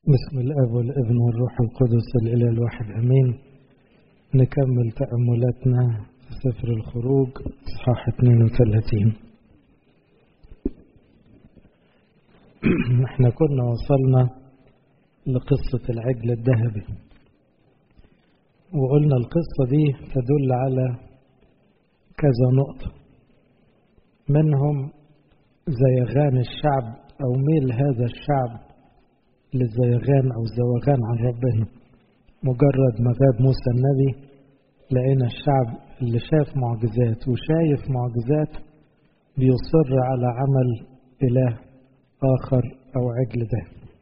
بسم الاب والابن والروح القدس الاله الواحد امين نكمل تاملاتنا في سفر الخروج اصحاح 32 احنا كنا وصلنا لقصه العجل الذهبي وقلنا القصه دي تدل على كذا نقطه منهم زيغان الشعب او ميل هذا الشعب للزيغان أو الزوغان عن ربنا مجرد ما غاب موسى النبي لقينا الشعب اللي شاف معجزات وشايف معجزات بيصر على عمل إله آخر أو عجل ده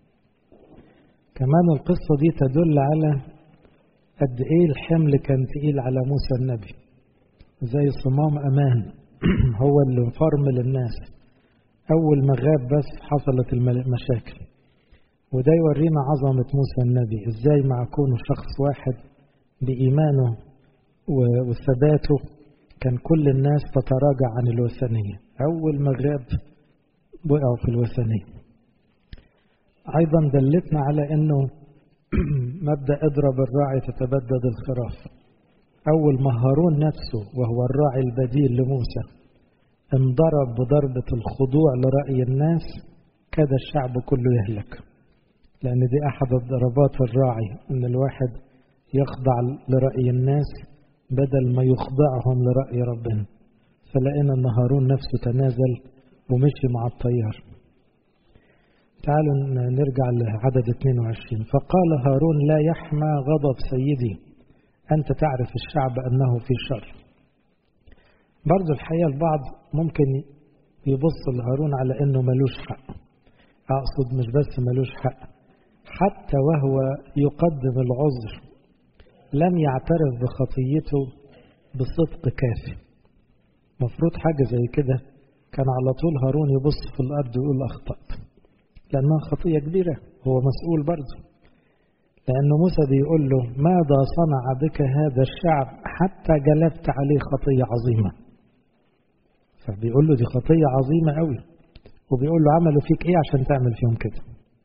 كمان القصة دي تدل على قد إيه الحمل كان تقيل على موسى النبي زي صمام أمان هو اللي مفرمل الناس أول ما غاب بس حصلت المشاكل وده يورينا عظمة موسى النبي ازاي مع كونه شخص واحد بإيمانه وثباته كان كل الناس تتراجع عن الوثنية أول ما غاب وقعوا في الوثنية أيضا دلتنا على أنه مبدأ اضرب الراعي تتبدد الخراف أول ما هارون نفسه وهو الراعي البديل لموسى انضرب بضربة الخضوع لرأي الناس كاد الشعب كله يهلك لأن دي أحد ضربات الراعي إن الواحد يخضع لرأي الناس بدل ما يخضعهم لرأي ربنا فلقينا أن هارون نفسه تنازل ومشي مع الطيار تعالوا نرجع لعدد 22 فقال هارون لا يحمى غضب سيدي أنت تعرف الشعب أنه في شر برضو الحقيقة البعض ممكن يبص لهارون على أنه ملوش حق أقصد مش بس ملوش حق حتى وهو يقدم العذر لم يعترف بخطيته بصدق كافي مفروض حاجة زي كده كان على طول هارون يبص في الأرض ويقول أخطأت لأنها خطية كبيرة هو مسؤول برضه لأن موسى بيقول له ماذا صنع بك هذا الشعب حتى جلبت عليه خطية عظيمة فبيقول له دي خطية عظيمة قوي وبيقول له عملوا فيك ايه عشان تعمل فيهم كده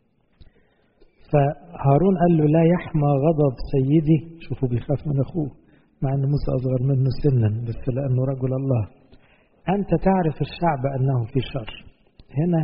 فهارون قال له لا يحمى غضب سيدي شوفوا بيخاف من أخوه مع أن موسى أصغر منه سنا بس لأنه رجل الله أنت تعرف الشعب أنه في شر هنا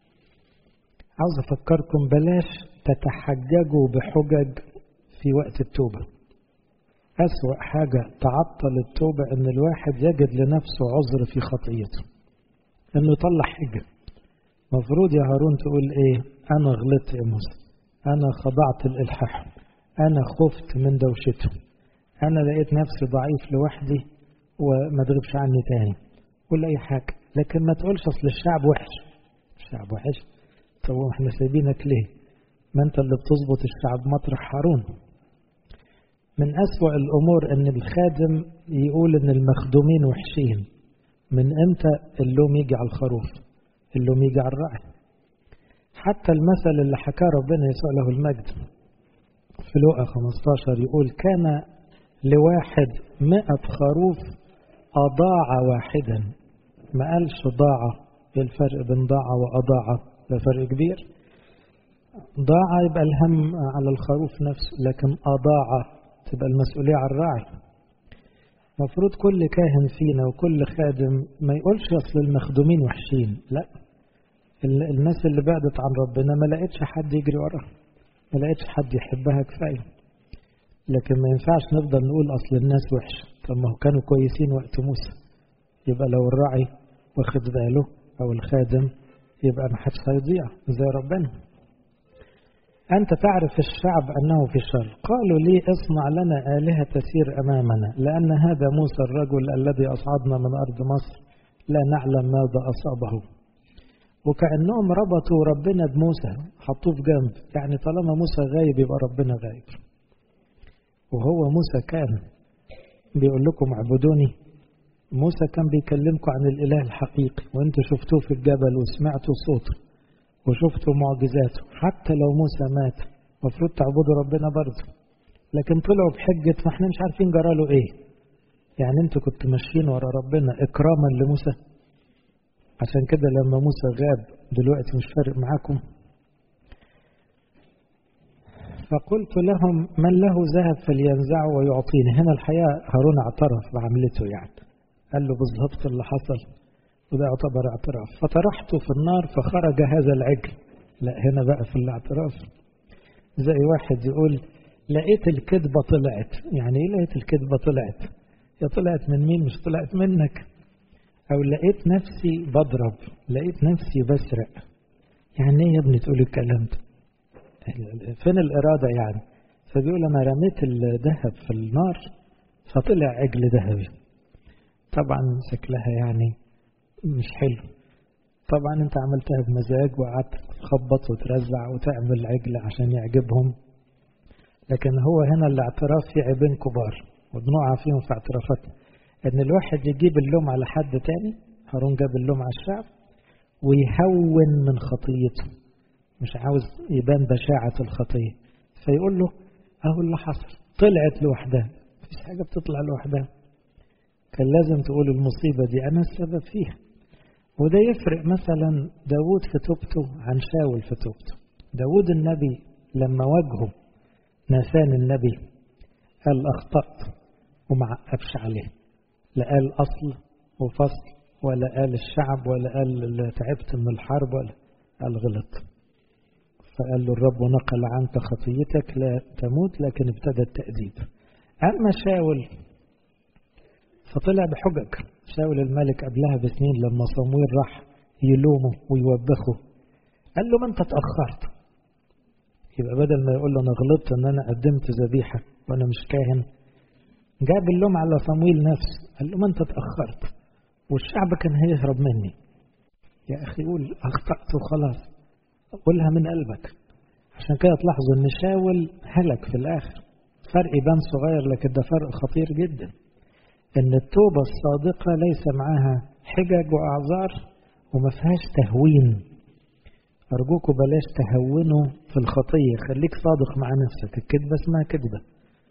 عاوز أفكركم بلاش تتحججوا بحجج في وقت التوبة أسوأ حاجة تعطل التوبة أن الواحد يجد لنفسه عذر في خطيته أنه يطلع حجة مفروض يا هارون تقول إيه أنا غلطت يا موسى أنا خضعت الإلحاح أنا خفت من دوشته أنا لقيت نفسي ضعيف لوحدي وما تغيبش عني تاني قول أي حاجة لكن ما تقولش أصل الشعب وحش الشعب وحش طب احنا سايبينك ليه ما أنت اللي بتظبط الشعب مطرح هارون من أسوأ الأمور أن الخادم يقول أن المخدومين وحشين من إمتى اللوم يجي على الخروف اللوم يجي على الرعي حتى المثل اللي حكاه ربنا يسوع له المجد في لوقا 15 يقول كان لواحد مئة خروف أضاع واحدا ما قالش ضاع ايه الفرق بين ضاع وأضاع ده فرق كبير ضاع يبقى الهم على الخروف نفسه لكن أضاع تبقى المسؤولية على الراعي المفروض كل كاهن فينا وكل خادم ما يقولش أصل المخدومين وحشين لا الناس اللي بعدت عن ربنا ما لقيتش حد يجري وراها ما لقيتش حد يحبها كفايه لكن ما ينفعش نفضل نقول اصل الناس وحش طب ما هو كانوا كويسين وقت موسى يبقى لو الراعي واخد باله او الخادم يبقى ما حدش هيضيع زي ربنا أنت تعرف الشعب أنه في شر قالوا لي اصنع لنا آلهة تسير أمامنا لأن هذا موسى الرجل الذي أصعدنا من أرض مصر لا نعلم ماذا أصابه وكأنهم ربطوا ربنا بموسى حطوه في جنب يعني طالما موسى غايب يبقى ربنا غايب وهو موسى كان بيقول لكم اعبدوني موسى كان بيكلمكم عن الإله الحقيقي وانتوا شفتوه في الجبل وسمعتوا صوته وشفتوا معجزاته حتى لو موسى مات المفروض تعبدوا ربنا برضه لكن طلعوا بحجة ما احنا مش عارفين جراله ايه يعني انتوا كنتوا ماشيين ورا ربنا اكراما لموسى عشان كده لما موسى غاب دلوقتي مش فارق معاكم فقلت لهم من له ذهب فلينزعه ويعطيني هنا الحقيقة هارون اعترف بعملته يعني قال له بالظبط اللي حصل وده يعتبر اعتراف فطرحته في النار فخرج هذا العجل لا هنا بقى في الاعتراف زي واحد يقول لقيت الكذبة طلعت يعني ايه لقيت الكذبة طلعت يا طلعت من مين مش طلعت منك او لقيت نفسي بضرب لقيت نفسي بسرق يعني ايه يا ابني تقول الكلام ده فين الإرادة يعني فبيقول أنا رميت الذهب في النار فطلع عجل ذهبي طبعا شكلها يعني مش حلو طبعا انت عملتها بمزاج وقعدت تخبط وترزع وتعمل عجل عشان يعجبهم لكن هو هنا الاعتراف في عيبين كبار وبنقع فيهم في اعترافاتنا ان الواحد يجيب اللوم على حد تاني هارون جاب اللوم على الشعب ويهون من خطيته مش عاوز يبان بشاعة الخطية فيقول له اهو اللي حصل طلعت لوحدها مفيش حاجة بتطلع لوحدها كان لازم تقول المصيبة دي أنا السبب فيها وده يفرق مثلا داود في توبته عن شاول في توبته داود النبي لما واجهه ناسان النبي قال أخطأت وما عقبش عليه لا قال أصل وفصل ولا قال الشعب ولا قال تعبت من الحرب ولا قال غلط فقال له الرب نقل عنك خطيتك لا تموت لكن ابتدى التأديب أما شاول فطلع بحجج شاول الملك قبلها بسنين لما صمويل راح يلومه ويوبخه قال له ما انت اتأخرت يبقى بدل ما يقول له انا غلطت ان انا قدمت ذبيحة وانا مش كاهن جاب اللوم على صمويل نفسه قال له ما انت اتأخرت والشعب كان هيهرب مني يا اخي قول اخطأت وخلاص قولها من قلبك عشان كده تلاحظوا ان شاول هلك في الاخر فرق يبان صغير لكن ده فرق خطير جدا ان التوبة الصادقة ليس معاها حجج واعذار وما فيهاش تهوين ارجوكوا بلاش تهونوا في الخطية خليك صادق مع نفسك الكذبة اسمها كذبة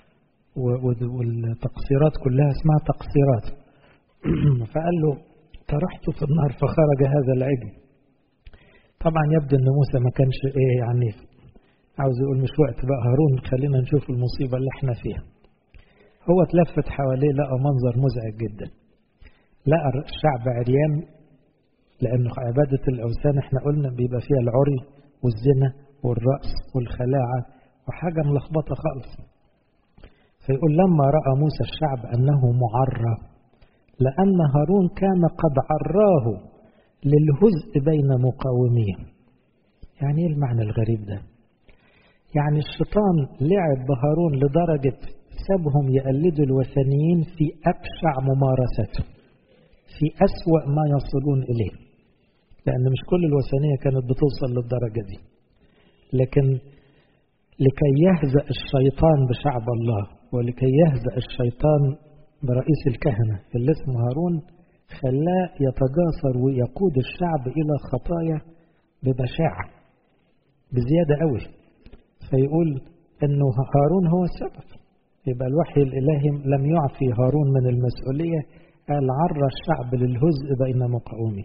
والتقصيرات كلها اسمها تقصيرات فقال له طرحت في النار فخرج هذا العجل طبعا يبدو ان موسى ما كانش ايه يعني عاوز يقول مش وقت بقى هارون خلينا نشوف المصيبة اللي احنا فيها هو اتلفت حواليه لقى منظر مزعج جدا لقى الشعب عريان لأنه عبادة الأوثان احنا قلنا بيبقى فيها العري والزنا والرأس والخلاعة وحاجة ملخبطة خالص فيقول لما رأى موسى الشعب أنه معرى لأن هارون كان قد عراه للهزء بين مقاوميه يعني ايه المعنى الغريب ده يعني الشيطان لعب بهارون لدرجة سابهم يقلدوا الوثنيين في أبشع ممارسته في أسوأ ما يصلون إليه لأن مش كل الوثنية كانت بتوصل للدرجة دي لكن لكي يهزأ الشيطان بشعب الله ولكي يهزأ الشيطان برئيس الكهنة اللي اسمه هارون خلاه يتجاسر ويقود الشعب إلى خطايا ببشاعة بزيادة قوي فيقول أنه هارون هو السبب يبقى الوحي الإلهي لم يعفي هارون من المسؤولية قال عرى الشعب للهزء بين مقاومه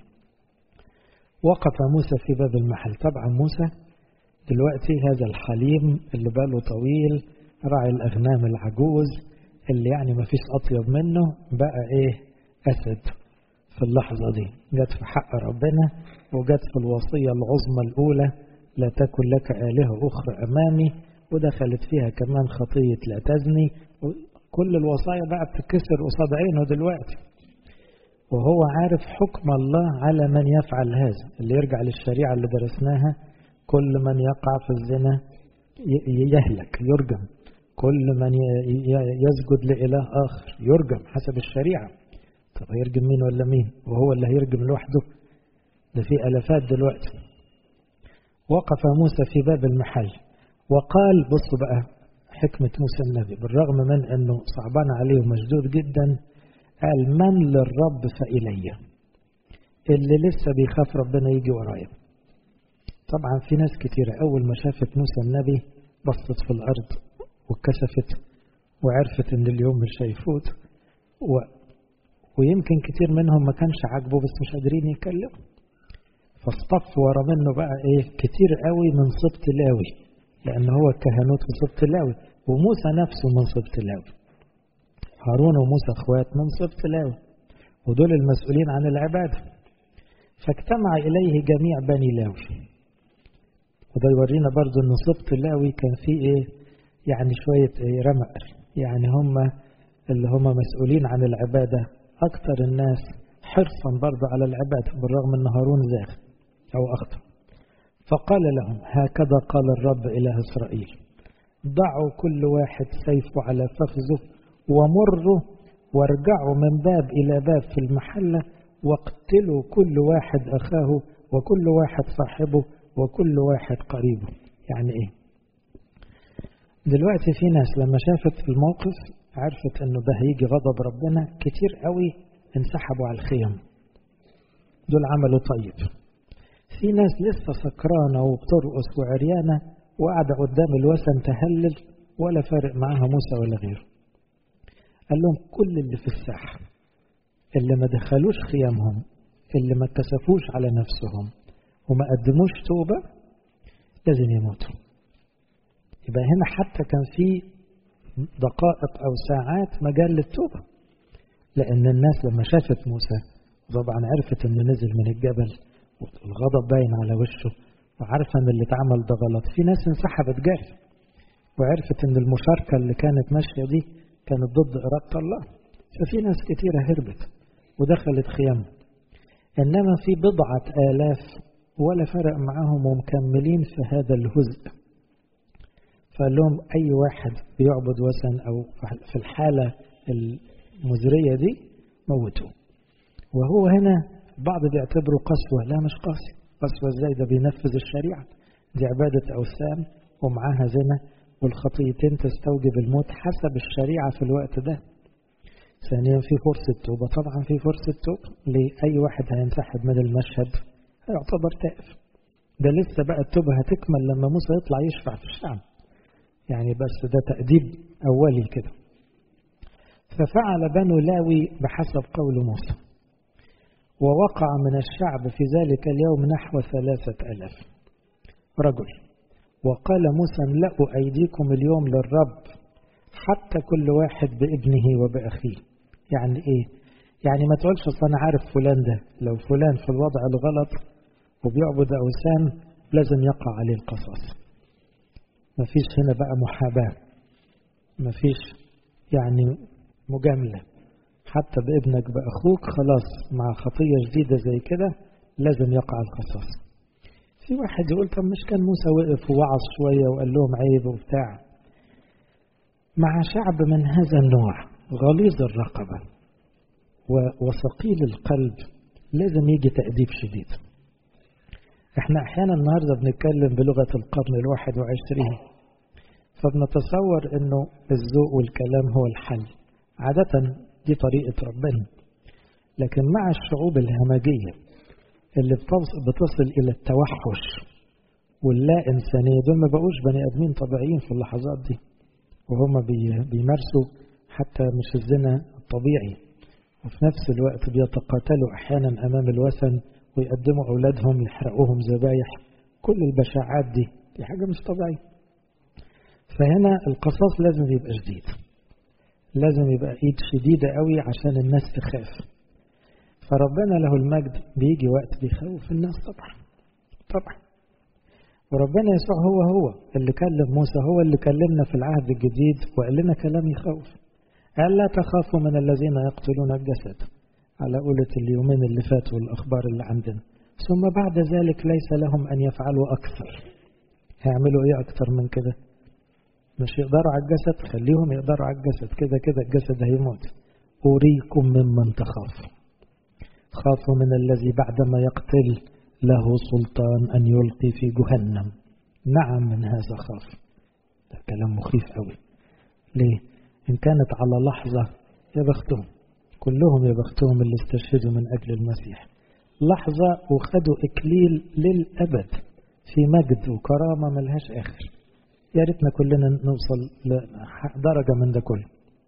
وقف موسى في باب المحل طبعا موسى دلوقتي هذا الحليم اللي باله طويل راعي الأغنام العجوز اللي يعني ما فيش أطيب منه بقى إيه أسد في اللحظة دي جت في حق ربنا وجت في الوصية العظمى الأولى لا تكن لك آلهة أخرى أمامي ودخلت فيها كمان خطية لا تزني كل الوصايا بقى بتتكسر قصاد عينه دلوقتي وهو عارف حكم الله على من يفعل هذا اللي يرجع للشريعة اللي درسناها كل من يقع في الزنا يهلك يرجم كل من يسجد لإله آخر يرجم حسب الشريعة طب هيرجم مين ولا مين وهو اللي هيرجم لوحده ده في ألفات دلوقتي وقف موسى في باب المحل وقال بصوا بقى حكمة موسى النبي بالرغم من أنه صعبان عليه ومشدود جدا قال من للرب فإلي اللي لسه بيخاف ربنا يجي ورايا طبعا في ناس كتيرة أول ما شافت موسى النبي بصت في الأرض واتكسفت وعرفت ان اليوم مش هيفوت و... ويمكن كتير منهم ما كانش عاجبه بس مش قادرين يتكلموا فاصطف ورا منه بقى ايه كتير قوي من سبط لاوي لأن هو الكهنوت في سبط لاوي وموسى نفسه من سبط لاوي هارون وموسى اخوات من سبط لاوي ودول المسؤولين عن العبادة فاجتمع إليه جميع بني لاوي وده يورينا برضو ان سبط لاوي كان فيه ايه يعني شوية ايه رمق يعني هم اللي هم مسؤولين عن العبادة أكثر الناس حرصا برضو على العبادة بالرغم ان هارون زاغ أو أخطأ فقال لهم هكذا قال الرب إله إسرائيل ضعوا كل واحد سيفه على فخذه ومروا وارجعوا من باب إلى باب في المحلة واقتلوا كل واحد أخاه وكل واحد صاحبه وكل واحد قريبه يعني إيه دلوقتي في ناس لما شافت الموقف عرفت انه ده هيجي غضب ربنا كتير قوي انسحبوا على الخيم دول عملوا طيب في ناس لسه سكرانة وبترقص وعريانة وقاعدة قدام الوثن تهلل ولا فارق معاها موسى ولا غيره قال لهم كل اللي في الساحة اللي ما دخلوش خيامهم اللي ما اتكسفوش على نفسهم وما قدموش توبة لازم يموتوا يبقى هنا حتى كان في دقائق أو ساعات مجال للتوبة لأن الناس لما شافت موسى طبعا عرفت إنه نزل من الجبل والغضب باين على وشه وعارفة إن اللي اتعمل ده غلط في ناس انسحبت جري وعرفت إن المشاركة اللي كانت ماشية دي كانت ضد إرادة الله ففي ناس كتيرة هربت ودخلت خيام إنما في بضعة آلاف ولا فرق معاهم ومكملين في هذا الهزء فقال لهم أي واحد بيعبد وثن أو في الحالة المزرية دي موتوه وهو هنا بعض بيعتبره قسوة لا مش قاسي قسوة ازاي ده بينفذ الشريعة دي عبادة أوثان ومعاها زنا والخطيتين تستوجب الموت حسب الشريعة في الوقت ده ثانيا في فرصة توبة طبعا في فرصة توبة لأي واحد هينسحب من المشهد هيعتبر تائب ده لسه بقى التوبة هتكمل لما موسى يطلع يشفع في الشعب يعني بس ده تأديب أولي كده ففعل بنو لاوي بحسب قول موسى ووقع من الشعب في ذلك اليوم نحو ثلاثة ألاف رجل وقال موسى املأوا أيديكم اليوم للرب حتى كل واحد بابنه وبأخيه يعني إيه؟ يعني ما تقولش أصل أنا عارف فلان ده لو فلان في الوضع الغلط وبيعبد أوثان لازم يقع عليه القصاص مفيش هنا بقى محاباة مفيش يعني مجاملة حتى بابنك بأخوك خلاص مع خطية جديدة زي كده لازم يقع القصاص في واحد يقول طب مش كان موسى وقف ووعظ شوية وقال لهم عيب وبتاع مع شعب من هذا النوع غليظ الرقبة وثقيل القلب لازم يجي تأديب شديد احنا احيانا النهاردة بنتكلم بلغة القرن الواحد وعشرين فبنتصور انه الذوق والكلام هو الحل عادة دي طريقة ربنا لكن مع الشعوب الهمجية اللي بتصل إلى التوحش واللا إنسانية دول ما بقوش بني آدمين طبيعيين في اللحظات دي وهم بيمارسوا حتى مش الزنا الطبيعي وفي نفس الوقت بيتقاتلوا أحيانا أمام الوثن ويقدموا أولادهم يحرقوهم ذبايح كل البشاعات دي دي حاجة مش طبيعية فهنا القصاص لازم يبقى شديد لازم يبقى ايد شديدة قوي عشان الناس تخاف فربنا له المجد بيجي وقت بيخوف الناس طبعا طبعا وربنا يسوع هو هو اللي كلم موسى هو اللي كلمنا في العهد الجديد وقال لنا كلام يخوف قال لا تخافوا من الذين يقتلون الجسد على قولة اليومين اللي فاتوا الأخبار اللي عندنا ثم بعد ذلك ليس لهم أن يفعلوا أكثر هيعملوا إيه أكثر من كده مش يقدروا على الجسد خليهم يقدروا على الجسد كده كده الجسد هيموت أريكم ممن تخاف خافوا من الذي بعدما يقتل له سلطان أن يلقي في جهنم نعم من هذا خاف ده كلام مخيف قوي ليه إن كانت على لحظة يا بختهم كلهم يا بختهم اللي استشهدوا من أجل المسيح لحظة وخدوا إكليل للأبد في مجد وكرامة ملهاش آخر يا ريتنا كلنا نوصل لدرجة من ده كله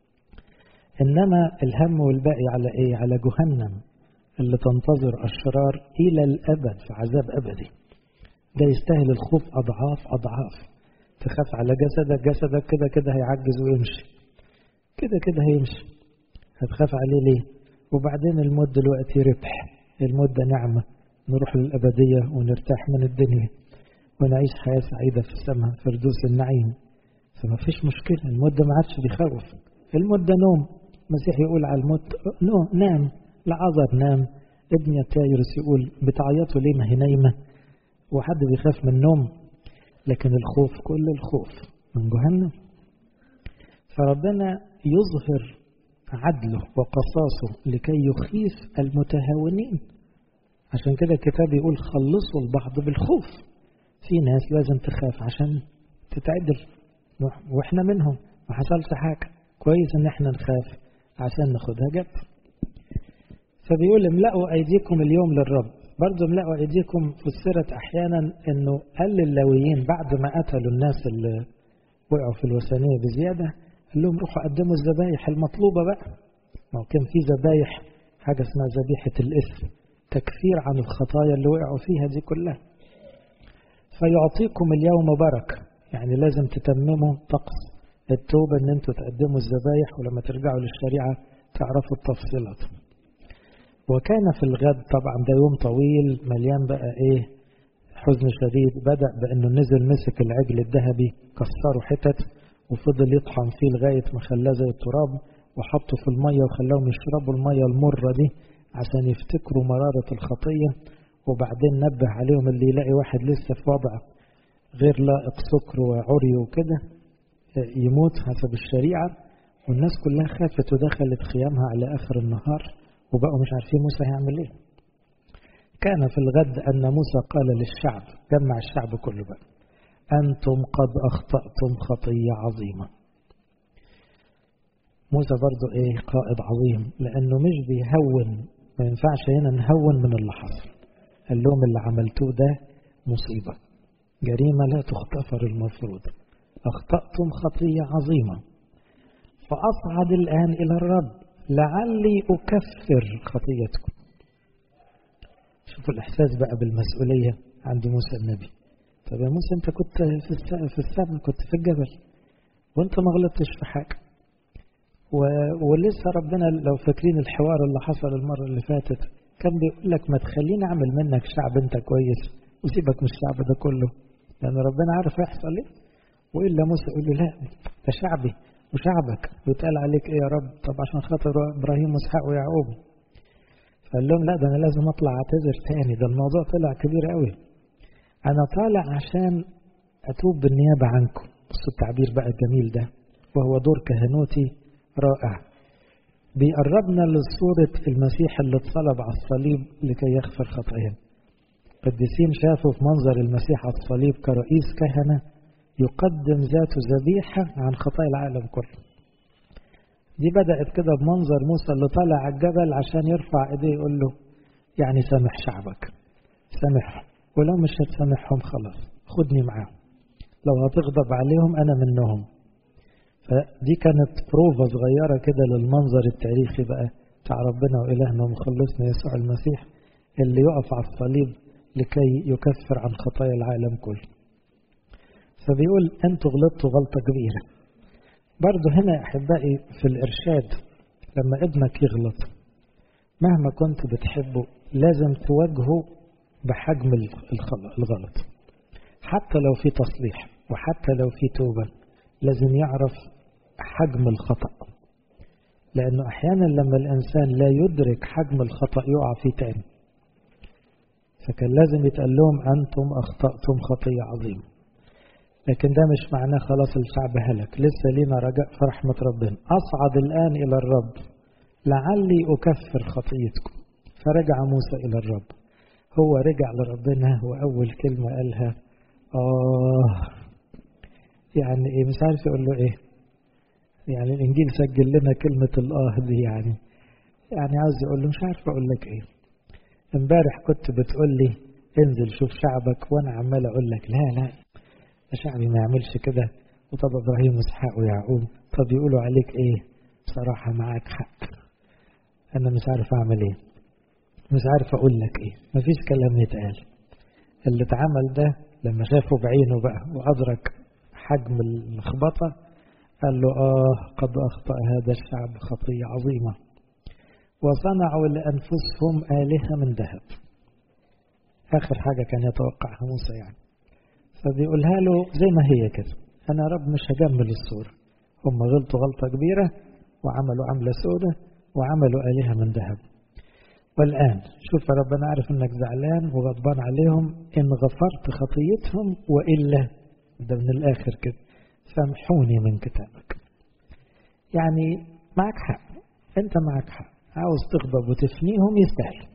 إنما الهم والباقي على إيه على جهنم اللي تنتظر الشرار إلى الأبد في عذاب أبدي ده يستاهل الخوف أضعاف أضعاف تخاف على جسدك جسدك كده كده هيعجز ويمشي كده كده هيمشي هتخاف عليه ليه وبعدين الموت دلوقتي ربح الموت ده نعمة نروح للأبدية ونرتاح من الدنيا ونعيش حياة سعيدة في السماء فردوس النعيم فما فيش مشكلة الموت ده ما عادش بيخوف الموت ده نوم المسيح يقول على الموت نو نام لعذر نام ابن يتايرس يقول بتعيطوا ليه ما هي نايمة وحد بيخاف من النوم لكن الخوف كل الخوف من جهنم فربنا يظهر عدله وقصاصه لكي يخيف المتهاونين عشان كده الكتاب يقول خلصوا البعض بالخوف في ناس لازم تخاف عشان تتعدل واحنا منهم ما حصلش حاجة كويس ان احنا نخاف عشان ناخدها جد فبيقول املأوا ايديكم اليوم للرب برضه املأوا ايديكم فسرت احيانا انه قال للاويين بعد ما قتلوا الناس اللي وقعوا في الوثنية بزيادة قال لهم روحوا قدموا الذبايح المطلوبة بقى ما كان في ذبايح حاجة اسمها ذبيحة الإثم تكفير عن الخطايا اللي وقعوا فيها دي كلها فيعطيكم اليوم بركة يعني لازم تتمموا طقس التوبة ان انتوا تقدموا الذبايح ولما ترجعوا للشريعة تعرفوا التفصيلات وكان في الغد طبعا ده يوم طويل مليان بقى ايه حزن شديد بدأ بانه نزل مسك العجل الذهبي كسره حتت وفضل يطحن فيه لغاية ما خلاه زي التراب وحطه في المية وخلاهم يشربوا المية المرة دي عشان يفتكروا مرارة الخطية وبعدين نبه عليهم اللي يلاقي واحد لسه في وضع غير لائق سكر وعري وكده يموت حسب الشريعة والناس كلها خافت ودخلت خيامها على آخر النهار وبقوا مش عارفين موسى هيعمل ايه كان في الغد أن موسى قال للشعب جمع الشعب كله بقى أنتم قد أخطأتم خطية عظيمة موسى برضو إيه قائد عظيم لأنه مش بيهون ما ينفعش هنا نهون من اللي حصل قال لهم اللي عملتوه ده مصيبة جريمة لا تغتفر المفروض أخطأتم خطية عظيمة فأصعد الآن إلى الرب لعلي أكفر خطيتكم شوفوا الإحساس بقى بالمسؤولية عند موسى النبي طب يا موسى أنت كنت في السماء في السماء كنت في الجبل وأنت ما غلطتش في حاجة و... ولسه ربنا لو فاكرين الحوار اللي حصل المرة اللي فاتت كان بيقول لك ما تخليني أعمل منك شعب أنت كويس وسيبك من الشعب ده كله لأن ربنا عارف هيحصل إيه وإلا موسى يقول له لا ده شعبي وشعبك ويتقال عليك إيه يا رب طب عشان خاطر إبراهيم وإسحاق ويعقوب فقال لهم لا ده أنا لازم أطلع أعتذر تاني ده الموضوع طلع كبير قوي أنا طالع عشان أتوب بالنيابة عنكم بصوا التعبير بقى الجميل ده وهو دور كهنوتي رائع بيقربنا لصورة المسيح اللي اتصلب على الصليب لكي يغفر خطايانا قديسين شافوا في منظر المسيح على الصليب كرئيس كهنة يقدم ذاته ذبيحة عن خطايا العالم كله دي بدأت كده بمنظر موسى اللي طالع على الجبل عشان يرفع ايديه يقول له يعني سامح شعبك سامحهم ولو مش هتسامحهم خلاص خدني معاهم لو هتغضب عليهم أنا منهم فدي كانت بروفة صغيرة كده للمنظر التاريخي بقى بتاع ربنا وإلهنا ومخلصنا يسوع المسيح اللي يقف على الصليب لكي يكفر عن خطايا العالم كله فبيقول أنتوا غلطتوا غلطة كبيرة برضه هنا يا أحبائي في الإرشاد لما ابنك يغلط مهما كنت بتحبه لازم تواجهه بحجم الغلط حتى لو في تصليح وحتى لو في توبة لازم يعرف حجم الخطأ لأنه أحيانا لما الإنسان لا يدرك حجم الخطأ يقع فيه تاني فكان لازم يتقال لهم أنتم أخطأتم خطية عظيمة لكن ده مش معناه خلاص الشعب هلك لسه لينا رجاء في رحمة ربنا أصعد الآن إلى الرب لعلي أكفر خطيتكم فرجع موسى إلى الرب هو رجع لربنا وأول كلمة قالها آه يعني إيه مش عارف يقول له إيه يعني الإنجيل سجل لنا كلمة الآه دي يعني يعني عاوز يقول له مش عارف أقول لك إيه امبارح كنت بتقول لي انزل شوف شعبك وأنا عمال أقول لك لا لا شعبي ما يعملش كده وطب إبراهيم وإسحاق ويعقوب طب يقولوا عليك إيه بصراحة معاك حق أنا مش عارف أعمل إيه مش عارف أقول لك إيه مفيش كلام يتقال اللي اتعمل ده لما شافه بعينه بقى وأدرك حجم اللخبطة قال له آه قد أخطأ هذا الشعب خطية عظيمة وصنعوا لأنفسهم آلهة من ذهب آخر حاجة كان يتوقعها موسى يعني فبيقولها له زي ما هي كده أنا رب مش هجمل الصورة هم غلطوا غلطة كبيرة وعملوا عملة سودة وعملوا آلهة من ذهب والآن شوف يا رب أنا عارف إنك زعلان وغضبان عليهم إن غفرت خطيتهم وإلا ده من الآخر كده سامحوني من كتابك يعني معك حق أنت معك حق عاوز تغضب وتفنيهم يستاهلوا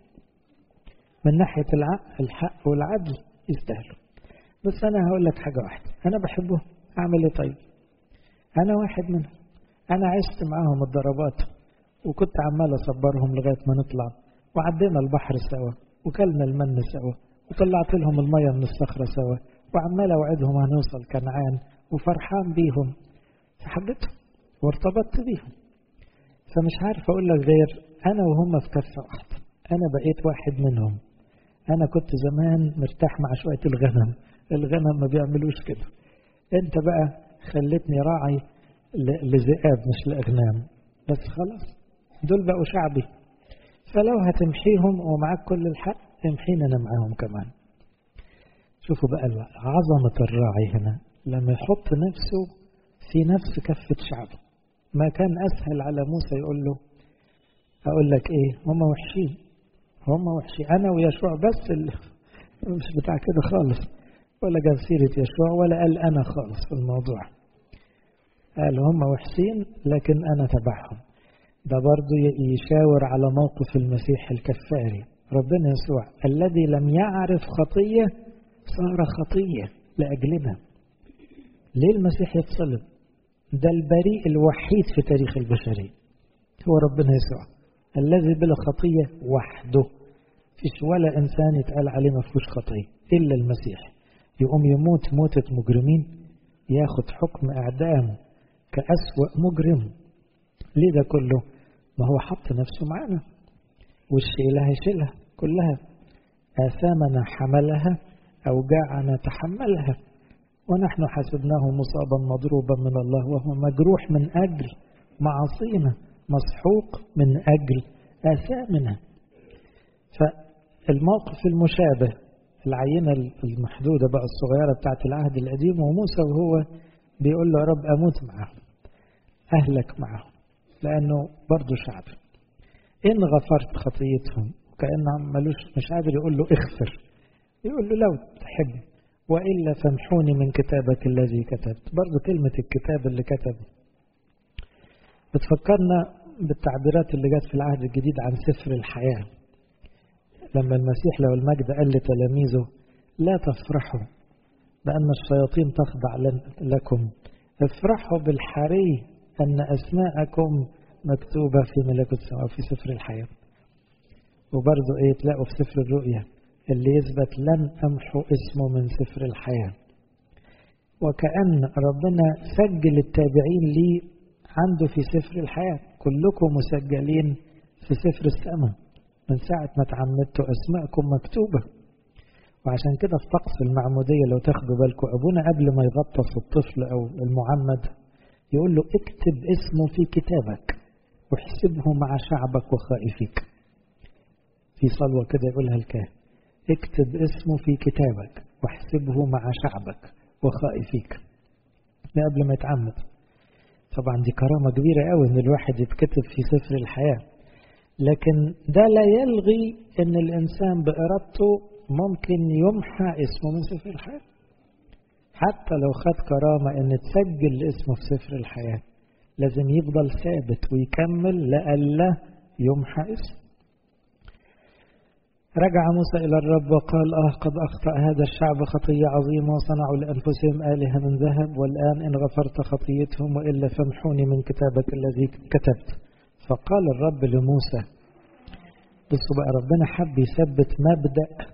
من ناحية الحق والعدل يستاهلوا بس أنا هقول لك حاجة واحدة أنا بحبهم أعمل إيه طيب أنا واحد منهم أنا عشت معاهم الضربات وكنت عمال أصبرهم لغاية ما نطلع وعدينا البحر سوا وكلنا المن سوا وطلعت لهم المية من الصخرة سوا وعمال أوعدهم هنوصل كنعان وفرحان بيهم فحبيتهم وارتبطت بيهم فمش عارف أقول لك غير أنا وهم في كفة واحدة أنا بقيت واحد منهم أنا كنت زمان مرتاح مع شوية الغنم الغنم ما بيعملوش كده أنت بقى خلتني راعي لذئاب مش لأغنام بس خلاص دول بقوا شعبي فلو هتمحيهم ومعاك كل الحق امحينا أنا معاهم كمان شوفوا بقى عظمة الراعي هنا لما يحط نفسه في نفس كفة شعبه ما كان أسهل على موسى يقول له أقول لك إيه هم وحشين هم وحشين أنا ويشوع بس اللي مش بتاع كده خالص ولا جاب سيرة يشوع ولا قال أنا خالص في الموضوع قال هم وحشين لكن أنا تبعهم ده برضو يشاور على موقف المسيح الكفاري ربنا يسوع الذي لم يعرف خطية صار خطية لأجلنا ليه المسيح يتصلب ده البريء الوحيد في تاريخ البشرية هو ربنا يسوع الذي بلا خطية وحده فيش ولا إنسان يتقال عليه ما فيهوش خطية إلا المسيح يقوم يموت موتة مجرمين ياخد حكم إعدام كأسوأ مجرم ليه ده كله ما هو حط نفسه معانا والشيلة هيشيلها كلها آثامنا حملها أوجاعنا تحملها ونحن حسبناه مصابا مضروبا من الله وهو مجروح من أجل معاصينا مسحوق من أجل آثامنا فالموقف المشابه العينة المحدودة بقى الصغيرة بتاعت العهد القديم وموسى وهو بيقول له يا رب أموت معهم أهلك معهم لأنه برضه شعب إن غفرت خطيتهم كأنه ملوش مش قادر يقول له اغفر يقول له لو تحب وإلا فامحوني من كتابك الذي كتبت برضه كلمة الكتاب اللي كتبه بتفكرنا بالتعبيرات اللي جت في العهد الجديد عن سفر الحياة لما المسيح لو المجد قال لتلاميذه لا تفرحوا بأن الشياطين تخضع لكم افرحوا بالحري أن أسماءكم مكتوبة في ملكوت السماء في سفر الحياة وبرضه إيه تلاقوا في سفر الرؤيا اللي يثبت لن أمحو اسمه من سفر الحياة وكأن ربنا سجل التابعين لي عنده في سفر الحياة كلكم مسجلين في سفر السماء من ساعة ما تعمدتوا أسماءكم مكتوبة وعشان كده في طقس المعمودية لو تاخدوا بالكم أبونا قبل ما يغطس الطفل أو المعمد يقول له اكتب اسمه في كتابك واحسبه مع شعبك وخائفيك في صلوة كده يقولها الكاهن اكتب اسمه في كتابك واحسبه مع شعبك وخائفيك ده قبل ما يتعمد طبعا دي كرامة كبيرة قوي ان الواحد يتكتب في سفر الحياة لكن ده لا يلغي ان الانسان بارادته ممكن يمحى اسمه من سفر الحياة حتى لو خد كرامة ان تسجل اسمه في سفر الحياة لازم يفضل ثابت ويكمل لألا يمحى اسمه رجع موسى إلى الرب وقال آه قد أخطأ هذا الشعب خطية عظيمة وصنعوا لأنفسهم آلهة من ذهب والآن إن غفرت خطيتهم وإلا فامحوني من كتابك الذي كتبت فقال الرب لموسى بصوا بقى ربنا حب يثبت مبدأ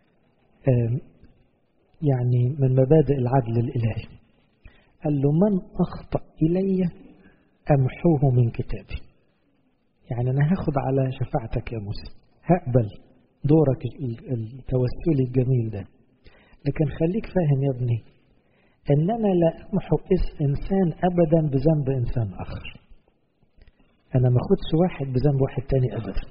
يعني من مبادئ العدل الإلهي قال له من أخطأ إلي أمحوه من كتابي يعني أنا هاخد على شفاعتك يا موسى هقبل دورك التوسلي الجميل ده لكن خليك فاهم يا ابني إننا لا أمحو اسم إنسان أبدا بذنب إنسان آخر أنا ما أخدش واحد بذنب واحد تاني أبدا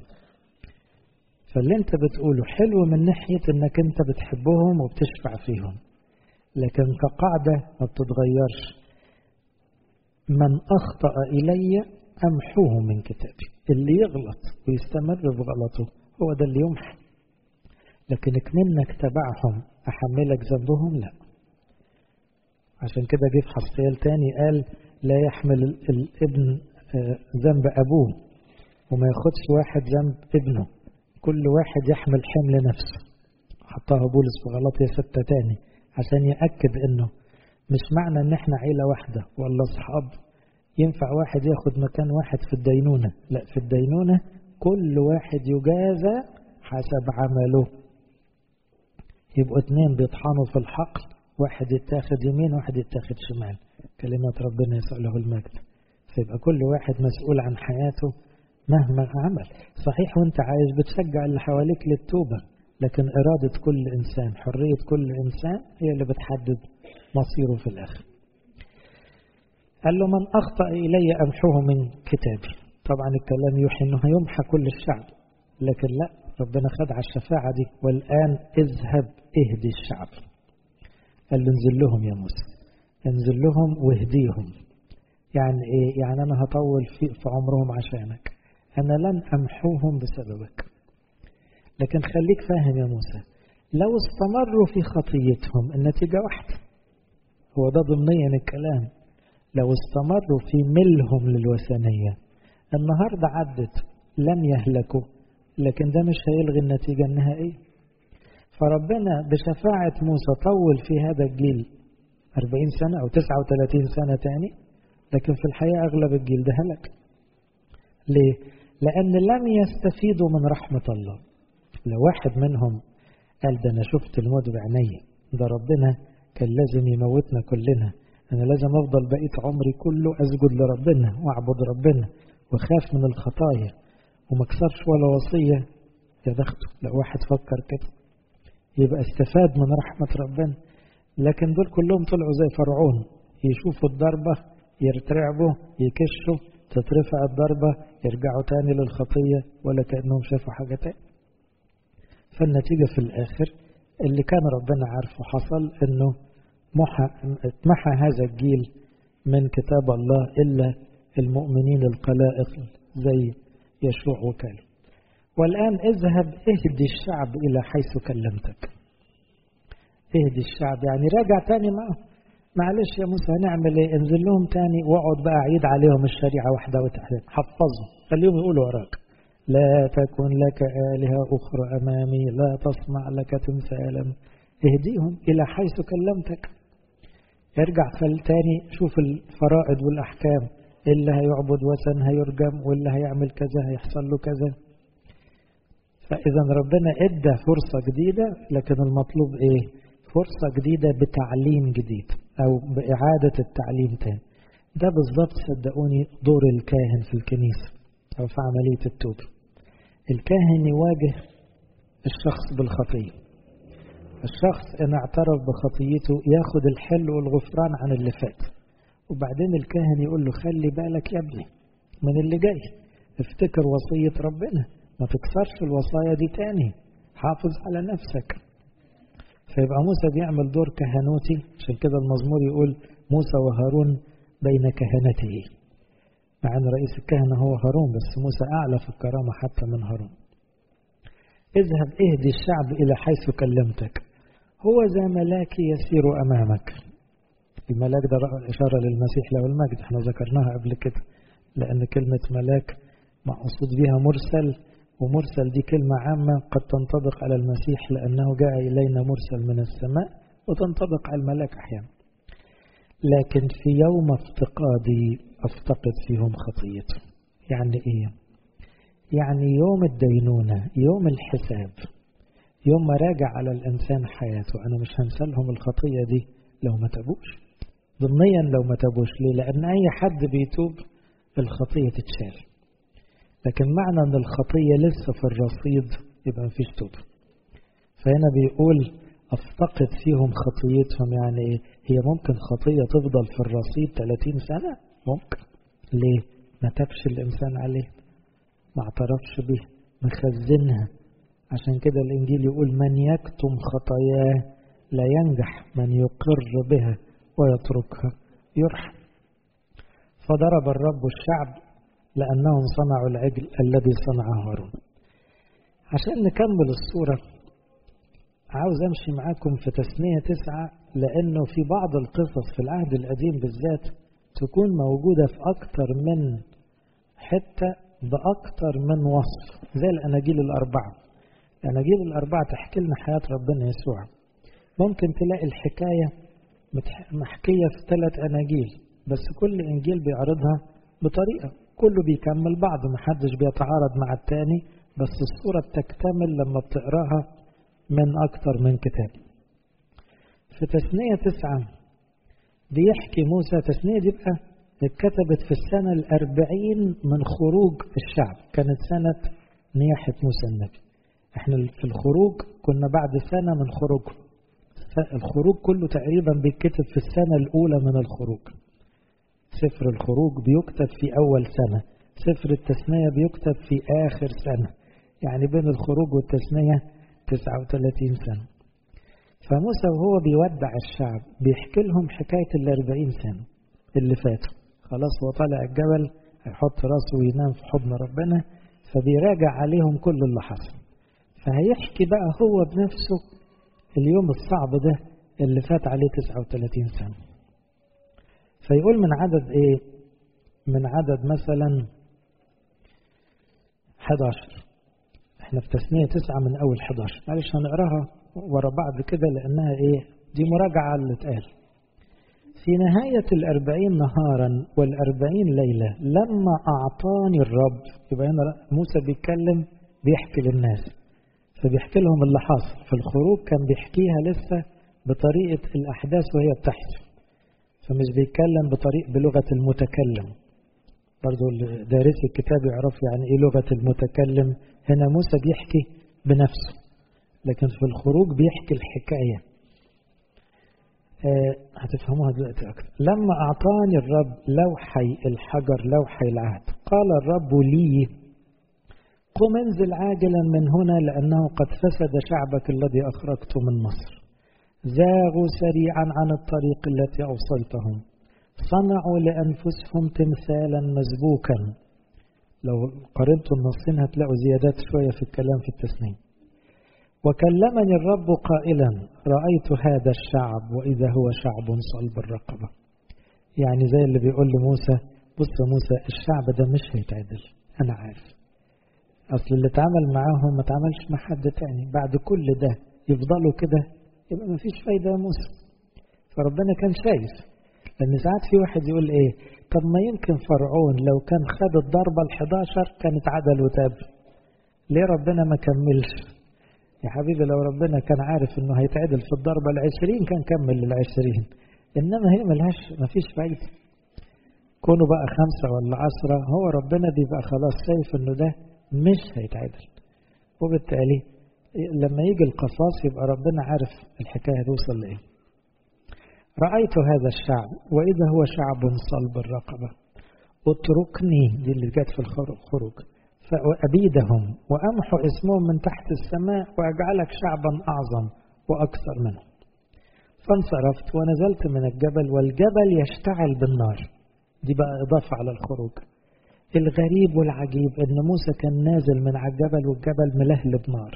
فاللي أنت بتقوله حلو من ناحية إنك أنت بتحبهم وبتشفع فيهم لكن كقاعدة ما بتتغيرش من أخطأ إلي أمحوه من كتابي اللي يغلط ويستمر بغلطه هو ده اللي يمحى لكن منك تبعهم أحملك ذنبهم لا عشان كده جه في حصيل تاني قال لا يحمل الابن ذنب أبوه وما ياخدش واحد ذنب ابنه كل واحد يحمل حمل نفسه حطها بولس في غلطية ستة تاني عشان يأكد انه مش معنى ان احنا عيلة واحدة ولا اصحاب ينفع واحد ياخد مكان واحد في الدينونة لا في الدينونة كل واحد يجازى حسب عمله يبقوا اتنين بيطحنوا في الحقل واحد يتاخد يمين واحد يتاخد شمال كلمات ربنا يسأل له المجد فيبقى كل واحد مسؤول عن حياته مهما عمل صحيح وانت عايز بتشجع اللي حواليك للتوبة لكن إرادة كل إنسان حرية كل إنسان هي اللي بتحدد مصيره في الآخر قال له من أخطأ إلي أمحوه من كتابي طبعا الكلام يوحي أنه هيمحى كل الشعب لكن لا ربنا خد على الشفاعة دي والآن اذهب اهدي الشعب قال له انزل لهم يا موسى انزل لهم واهديهم يعني ايه يعني انا هطول في, في عمرهم عشانك انا لن امحوهم بسببك لكن خليك فاهم يا موسى لو استمروا في خطيتهم النتيجة واحدة هو ده ضمنيا الكلام لو استمروا في ملهم للوثنية النهاردة عدت لم يهلكوا لكن ده مش هيلغي النتيجة النهائية فربنا بشفاعة موسى طول في هذا الجيل 40 سنة أو 39 سنة تاني لكن في الحقيقة أغلب الجيل ده هلك ليه؟ لأن لم يستفيدوا من رحمة الله لو واحد منهم قال ده أنا شفت الموت بعيني ده ربنا كان لازم يموتنا كلنا أنا لازم أفضل بقية عمري كله أسجد لربنا وأعبد ربنا وخاف من الخطايا وما كسرش ولا وصية يا بخته لو واحد فكر كده يبقى استفاد من رحمة ربنا لكن دول كلهم طلعوا زي فرعون يشوفوا الضربة يرتعبوا يكشوا تترفع الضربة يرجعوا تاني للخطية ولا كأنهم شافوا حاجة تاني فالنتيجة في الآخر اللي كان ربنا عارفه حصل انه محى اتمحى هذا الجيل من كتاب الله إلا المؤمنين القلائق زي يشوع وكاله والآن اذهب اهدي الشعب إلى حيث كلمتك اهدي الشعب يعني راجع تاني معه معلش يا موسى هنعمل ايه انزل لهم تاني واقعد بقى عيد عليهم الشريعة واحدة واحدة حفظهم خليهم يقولوا وراك لا تكن لك آلهة أخرى أمامي لا تصنع لك تمثالا اهديهم إلى حيث كلمتك ارجع خل تاني شوف الفرائض والأحكام اللي هيعبد وثن هيرجم واللي هيعمل كذا هيحصل له كذا فإذا ربنا إدى فرصة جديدة لكن المطلوب إيه فرصة جديدة بتعليم جديد أو بإعادة التعليم تاني ده بالظبط صدقوني دور الكاهن في الكنيسة أو في عملية التوبة الكاهن يواجه الشخص بالخطية الشخص إن اعترف بخطيته ياخد الحل والغفران عن اللي فات وبعدين الكاهن يقول له خلي بالك يا ابني من اللي جاي افتكر وصية ربنا ما تكسرش الوصايا دي تاني حافظ على نفسك فيبقى موسى بيعمل دور كهنوتي عشان كده المزمور يقول موسى وهارون بين كهنته مع ان رئيس الكهنة هو هارون بس موسى اعلى في الكرامة حتى من هارون اذهب اهدي الشعب الى حيث كلمتك هو ذا ملاكي يسير امامك الملاك ده إشارة للمسيح له المجد احنا ذكرناها قبل كده لأن كلمة ملاك مقصود بها مرسل ومرسل دي كلمة عامة قد تنطبق على المسيح لأنه جاء إلينا مرسل من السماء وتنطبق على الملاك أحيانا لكن في يوم افتقادي أفتقد فيهم خطيتهم يعني إيه؟ يعني يوم الدينونة يوم الحساب يوم ما راجع على الإنسان حياته أنا مش هنسى لهم الخطية دي لو ما تابوش ضمنيا لو ما تابوش ليه لأن أي حد بيتوب الخطية تتشال لكن معنى أن الخطية لسه في الرصيد يبقى مفيش توبة فهنا بيقول أفتقد فيهم خطيتهم يعني إيه هي ممكن خطية تفضل في الرصيد 30 سنة ممكن ليه ما تبش الإنسان عليه ما اعترفش به مخزنها عشان كده الإنجيل يقول من يكتم خطاياه لا ينجح من يقر بها ويتركها يرحم فضرب الرب الشعب لأنهم صنعوا العجل الذي صنعه هارون عشان نكمل الصورة عاوز أمشي معاكم في تسنية تسعة لأنه في بعض القصص في العهد القديم بالذات تكون موجودة في أكتر من حتة بأكتر من وصف زي الأناجيل الأربعة الأناجيل الأربعة تحكي لنا حياة ربنا يسوع ممكن تلاقي الحكاية محكية في ثلاث أناجيل بس كل إنجيل بيعرضها بطريقة كله بيكمل بعض محدش بيتعارض مع التاني بس الصورة بتكتمل لما بتقراها من أكتر من كتاب في تثنية تسعة بيحكي موسى تثنية دي بقى اتكتبت في السنة الأربعين من خروج الشعب كانت سنة نياحة موسى النبي احنا في الخروج كنا بعد سنة من خروجه الخروج كله تقريبا بيتكتب في السنة الأولى من الخروج سفر الخروج بيكتب في أول سنة سفر التثنية بيكتب في آخر سنة يعني بين الخروج والتثنية 39 سنة فموسى وهو بيودع الشعب بيحكي لهم حكاية الأربعين سنة اللي فاتوا خلاص هو طالع الجبل هيحط راسه وينام في حضن ربنا فبيراجع عليهم كل اللي حصل فهيحكي بقى هو بنفسه اليوم الصعب ده اللي فات عليه 39 سنة فيقول من عدد ايه من عدد مثلا 11 احنا في تسمية تسعة من أول 11 معلش هنقراها ورا بعض كده لأنها إيه دي مراجعة على اللي اتقال في نهاية الأربعين نهارا والأربعين ليلة لما أعطاني الرب يبقى هنا موسى بيتكلم بيحكي للناس فبيحكي لهم اللي حاصل في الخروج كان بيحكيها لسه بطريقة الأحداث وهي بتحصل فمش بيتكلم بطريق بلغة المتكلم برضو دارسي الكتاب يعرف يعني ايه لغة المتكلم هنا موسى بيحكي بنفسه لكن في الخروج بيحكي الحكاية آه هتفهموها دلوقتي أكتر لما أعطاني الرب لوحي الحجر لوحي العهد قال الرب لي قم انزل عاجلا من هنا لأنه قد فسد شعبك الذي أخرجته من مصر زاغوا سريعا عن الطريق التي أوصيتهم صنعوا لأنفسهم تمثالا مسبوكا لو قارنتوا النصين هتلاقوا زيادات شوية في الكلام في التسنيم وكلمني الرب قائلا رأيت هذا الشعب وإذا هو شعب صلب الرقبة يعني زي اللي بيقول لموسى بص يا موسى الشعب ده مش هيتعدل أنا عارف أصل اللي اتعامل معاهم ما اتعاملش مع حد تاني بعد كل ده يفضلوا كده يبقى ما فيش فايدة يا موسى فربنا كان شايف لأن ساعات في واحد يقول إيه طب ما يمكن فرعون لو كان خد الضربة ال11 كانت عدل وتاب ليه ربنا ما كملش يا حبيبي لو ربنا كان عارف انه هيتعدل في الضربة العشرين كان كمل للعشرين انما هي ملهاش مفيش فايدة كونوا بقى خمسة ولا عشرة هو ربنا بيبقى خلاص شايف انه ده مش هيتعدل وبالتالي لما يجي القصاص يبقى ربنا عارف الحكاية توصل لإيه رأيت هذا الشعب وإذا هو شعب صلب الرقبة اتركني دي اللي جت في الخروج فأبيدهم وأمحو اسمهم من تحت السماء وأجعلك شعبا أعظم وأكثر منهم فانصرفت ونزلت من الجبل والجبل يشتعل بالنار دي بقى إضافة على الخروج الغريب والعجيب أن موسى كان نازل من على الجبل والجبل ملهلب نار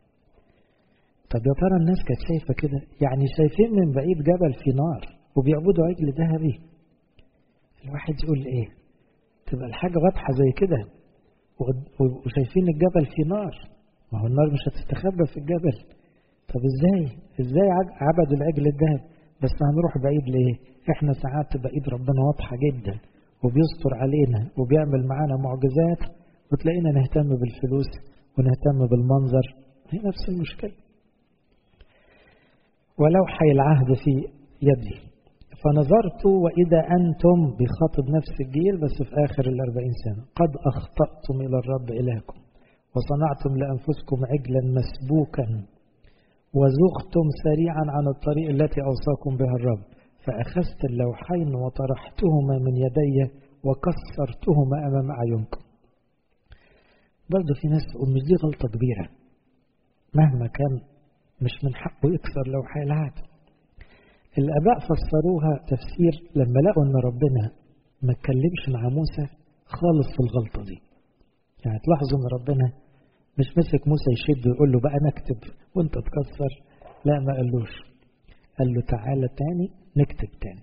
طب يا ترى الناس كانت شايفة كده يعني شايفين من بعيد جبل في نار وبيعبدوا عجل ذهبي الواحد يقول ايه تبقى الحاجة واضحة زي كده وشايفين الجبل في نار ما هو النار مش هتستخبى في الجبل طب ازاي ازاي عبدوا العجل الذهب بس هنروح بعيد ليه احنا ساعات تبقى ايد ربنا واضحة جدا وبيستر علينا وبيعمل معانا معجزات وتلاقينا نهتم بالفلوس ونهتم بالمنظر هي نفس المشكلة ولوحي العهد في يدي فنظرت وإذا أنتم بخاطب نفس الجيل بس في آخر الأربعين سنة قد أخطأتم إلى الرب إلهكم وصنعتم لأنفسكم عجلا مسبوكا وزغتم سريعا عن الطريق التي أوصاكم بها الرب فأخذت اللوحين وطرحتهما من يدي وكسرتهما أمام أعينكم برضه في ناس تقول مش دي غلطة كبيرة مهما كان مش من حقه يكسر لوحي العهد الآباء فسروها تفسير لما لقوا إن ربنا ما اتكلمش مع موسى خالص في الغلطة دي يعني تلاحظوا إن ربنا مش مسك موسى يشد ويقول له بقى نكتب وانت تكسر لا ما قالوش قال له تعالى تاني نكتب تاني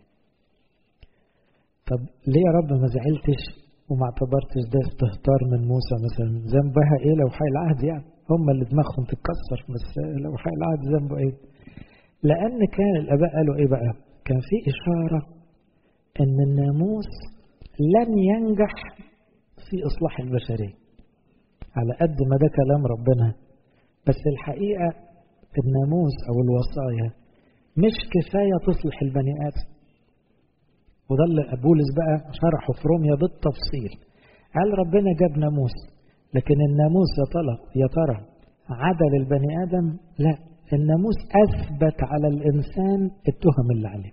طب ليه يا رب ما زعلتش وما اعتبرتش ده استهتار من موسى مثلا ذنبها ايه لو حي العهد يعني هم اللي دماغهم تتكسر بس لو حي العهد ذنبه ايه لان كان الاباء قالوا ايه بقى كان في اشاره ان الناموس لن ينجح في اصلاح البشريه على قد ما ده كلام ربنا بس الحقيقه الناموس او الوصايا مش كفايه تصلح البني ادم وده اللي بولس بقى شرحه في روميا بالتفصيل قال ربنا جاب ناموس لكن الناموس يا ترى يا ترى عدل البني ادم لا الناموس اثبت على الانسان التهم اللي عليه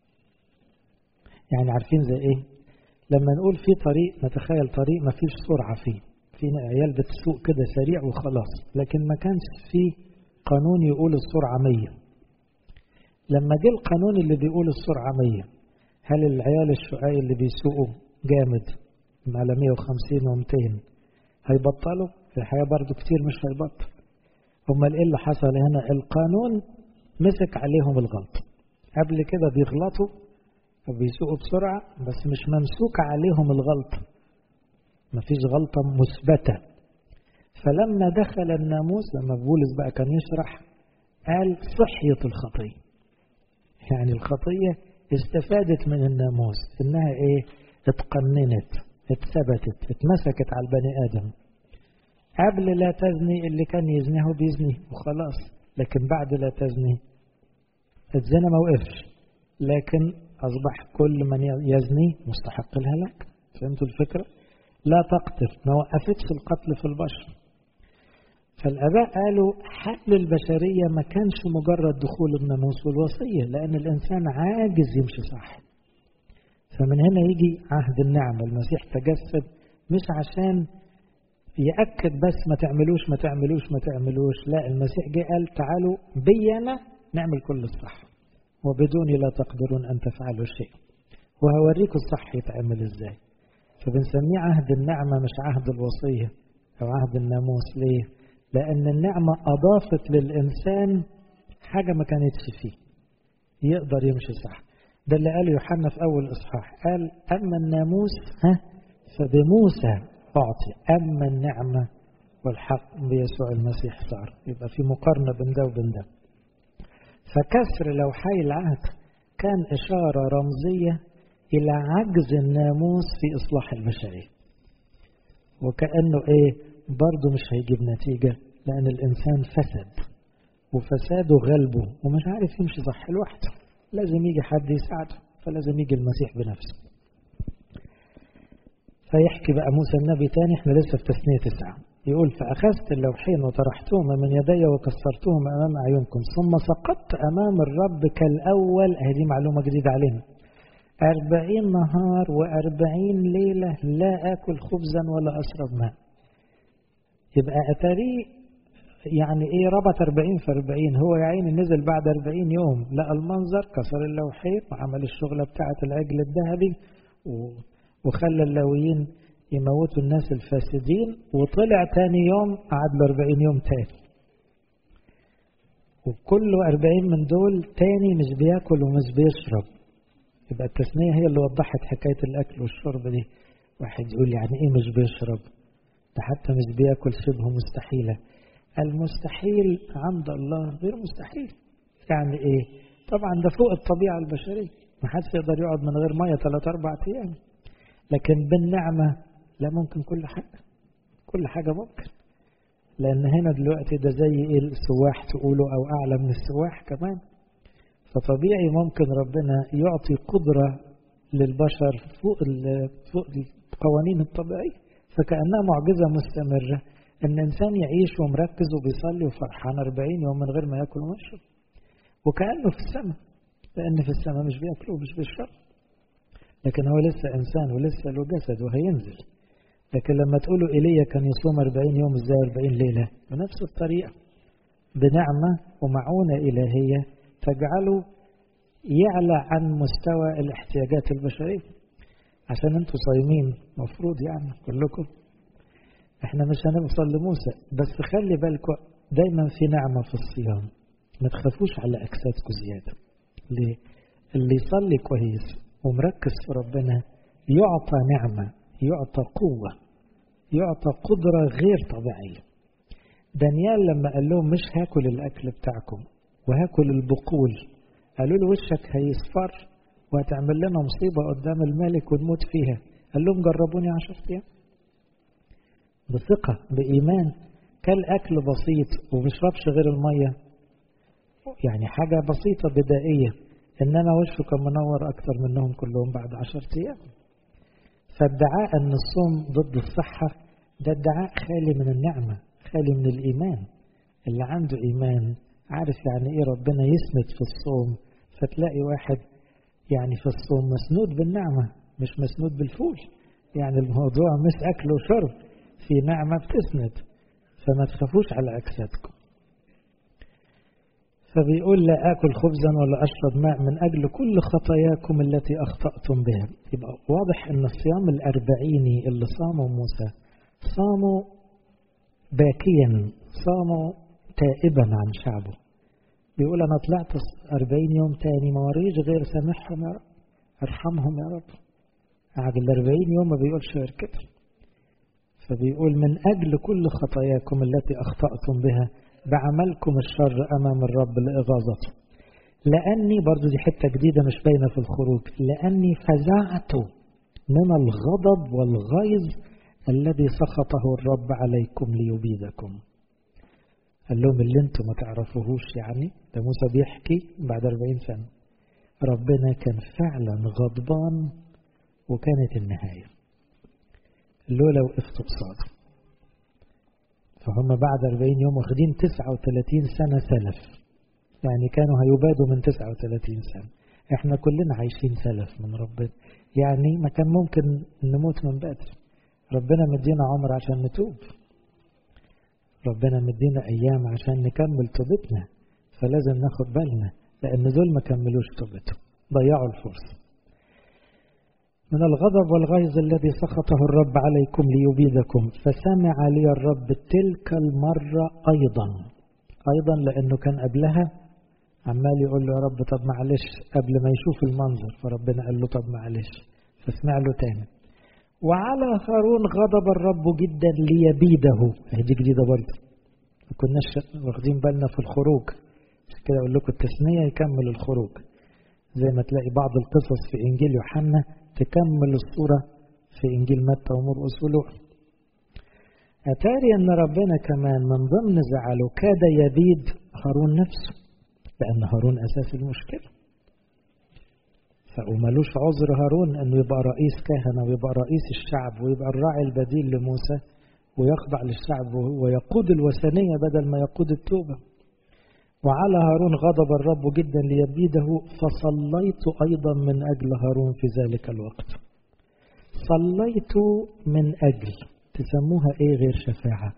يعني عارفين زي ايه لما نقول في طريق نتخيل طريق ما فيش سرعه فيه في عيال بتسوق كده سريع وخلاص لكن ما كانش فيه قانون يقول السرعه 100 لما جه القانون اللي بيقول السرعه 100 هل العيال الشقاي اللي بيسوقوا جامد على 150 و200 هيبطلوا الحياة برضو كتير مش هيبطل امال ايه اللي حصل هنا القانون مسك عليهم الغلط قبل كده بيغلطوا وبيسوقوا بسرعة بس مش ممسوك عليهم الغلطة مفيش غلطة مثبتة فلما دخل الناموس لما بولس بقى كان يشرح قال صحية الخطية يعني الخطية استفادت من الناموس انها ايه اتقننت اتثبتت اتمسكت على البني ادم قبل لا تزني اللي كان يزنيه بيزني وخلاص لكن بعد لا تزني الزنا ما وقفش لكن اصبح كل من يزني مستحق الهلاك فهمتوا الفكره لا تقتل ما وقفتش القتل في البشر فالآباء قالوا حل البشرية ما كانش مجرد دخول الناموس والوصية لأن الإنسان عاجز يمشي صح فمن هنا يجي عهد النعمة المسيح تجسد مش عشان يأكد بس ما تعملوش ما تعملوش ما تعملوش لا المسيح جه قال تعالوا بي أنا نعمل كل الصح وبدوني لا تقدرون أن تفعلوا شيء وهوريكم الصح يتعمل ازاي فبنسميه عهد النعمة مش عهد الوصية أو عهد الناموس ليه؟ لأن النعمة أضافت للإنسان حاجة ما كانتش فيه يقدر يمشي صح ده اللي قاله يوحنا في أول إصحاح قال أما الناموس ها فبموسى أعطي أما النعمة والحق بيسوع المسيح صار يبقى في مقارنة بين ده وبين ده فكسر لوحي العهد كان إشارة رمزية إلى عجز الناموس في إصلاح البشرية وكأنه إيه برضه مش هيجيب نتيجة لأن الإنسان فسد وفساده غلبه ومش عارف يمشي صح لوحده لازم يجي حد يساعده فلازم يجي المسيح بنفسه فيحكي بقى موسى النبي تاني احنا لسه في تثنية تسعة يقول فأخذت اللوحين وطرحتهما من يدي وكسرتهما أمام أعينكم ثم سقطت أمام الرب كالأول هذه معلومة جديدة علينا أربعين نهار وأربعين ليلة لا آكل خبزا ولا أشرب ماء يبقى أتاري يعني إيه ربط أربعين في أربعين هو يا عيني نزل بعد أربعين يوم لقى المنظر كسر اللوحين وعمل الشغلة بتاعة العجل الذهبي وخلى اللاويين يموتوا الناس الفاسدين وطلع تاني يوم قعد له 40 يوم تاني وكل 40 من دول تاني مش بياكل ومش بيشرب يبقى التثنية هي اللي وضحت حكاية الأكل والشرب دي واحد يقول يعني إيه مش بيشرب ده حتى مش بياكل شبه مستحيلة المستحيل عند الله غير مستحيل يعني إيه طبعا ده فوق الطبيعة البشرية ما حدش يقدر يقعد من غير مية ثلاث أربع أيام لكن بالنعمة لا ممكن كل حاجة كل حاجة ممكن لأن هنا دلوقتي ده زي إيه السواح تقوله أو أعلى من السواح كمان فطبيعي ممكن ربنا يعطي قدرة للبشر فوق فوق القوانين الطبيعية فكأنها معجزة مستمرة إن إنسان يعيش ومركز وبيصلي وفرحان 40 يوم من غير ما ياكل ويشرب وكأنه في السماء لأن في السماء مش بياكلوا مش بيشربوا لكن هو لسه إنسان ولسه له جسد وهينزل لكن لما تقولوا إيليا كان يصوم 40 يوم ازاي 40 ليلة بنفس الطريقة بنعمة ومعونة إلهية تجعله يعلى عن مستوى الاحتياجات البشرية عشان انتوا صايمين مفروض يعني كلكم احنا مش هنوصل لموسى بس خلي بالكم دايما في نعمة في الصيام ما تخافوش على أجسادكم زيادة ليه؟ اللي يصلي كويس ومركز في ربنا يعطى نعمة يعطى قوة يعطى قدرة غير طبيعية دانيال لما قال لهم مش هاكل الأكل بتاعكم وهاكل البقول قالوا له وشك هيصفر وهتعمل لنا مصيبة قدام الملك ونموت فيها قال لهم جربوني عشر أيام بثقة بإيمان كل أكل بسيط ومشربش غير المية يعني حاجة بسيطة بدائية إنما وشه كان منور أكتر منهم كلهم بعد عشر أيام فادعاء أن الصوم ضد الصحة ده ادعاء خالي من النعمة خالي من الإيمان اللي عنده إيمان عارف يعني إيه ربنا يسند في الصوم فتلاقي واحد يعني في الصوم مسنود بالنعمة مش مسنود بالفول يعني الموضوع مش أكل وشرب في نعمة بتسند فما تخافوش على أجسادكم فبيقول لا آكل خبزا ولا أشرب ماء من أجل كل خطاياكم التي أخطأتم بها يبقى واضح أن الصيام الأربعيني اللي صاموا موسى صاموا باكيا صاموا تائبا عن شعبه بيقول أنا طلعت أربعين يوم تاني ما وريش غير سامحهم يا رب ارحمهم يا رب قعد الأربعين يوم ما بيقولش غير كده فبيقول من أجل كل خطاياكم التي أخطأتم بها بعملكم الشر أمام الرب لإغاظته لأني برضو دي حتة جديدة مش باينة في الخروج لأني فزعت من الغضب والغيظ الذي سخطه الرب عليكم ليبيدكم قال لهم اللي انتم ما تعرفوهوش يعني ده موسى بيحكي بعد 40 سنة ربنا كان فعلا غضبان وكانت النهاية لولا وقفتوا قصاده فهم بعد 40 يوم واخدين 39 سنة سلف يعني كانوا هيبادوا من 39 سنة احنا كلنا عايشين سلف من ربنا يعني ما كان ممكن نموت من بدري ربنا مدينا عمر عشان نتوب ربنا مدينا أيام عشان نكمل توبتنا فلازم ناخد بالنا لأن دول ما كملوش توبتهم ضيعوا الفرصة من الغضب والغيظ الذي سخطه الرب عليكم ليبيدكم فسمع لي الرب تلك المرة أيضا أيضا لأنه كان قبلها عمال يقول له يا رب طب معلش قبل ما يشوف المنظر فربنا قال له طب معلش فسمع له تاني وعلى هارون غضب الرب جدا ليبيده دي جديدة برضه ما كناش واخدين بالنا في الخروج عشان كده أقول لكم التثنية يكمل الخروج زي ما تلاقي بعض القصص في إنجيل يوحنا تكمل الصورة في إنجيل متى ومرقس ولوقا أتاري أن ربنا كمان من ضمن زعله كاد يبيد هارون نفسه لأن هارون أساس المشكلة وملوش عذر هارون أنه يبقى رئيس كهنة ويبقى رئيس الشعب ويبقى الراعي البديل لموسى ويخضع للشعب ويقود الوثنية بدل ما يقود التوبة وعلى هارون غضب الرب جدا ليبيده فصليت أيضا من أجل هارون في ذلك الوقت صليت من أجل تسموها إيه غير شفاعة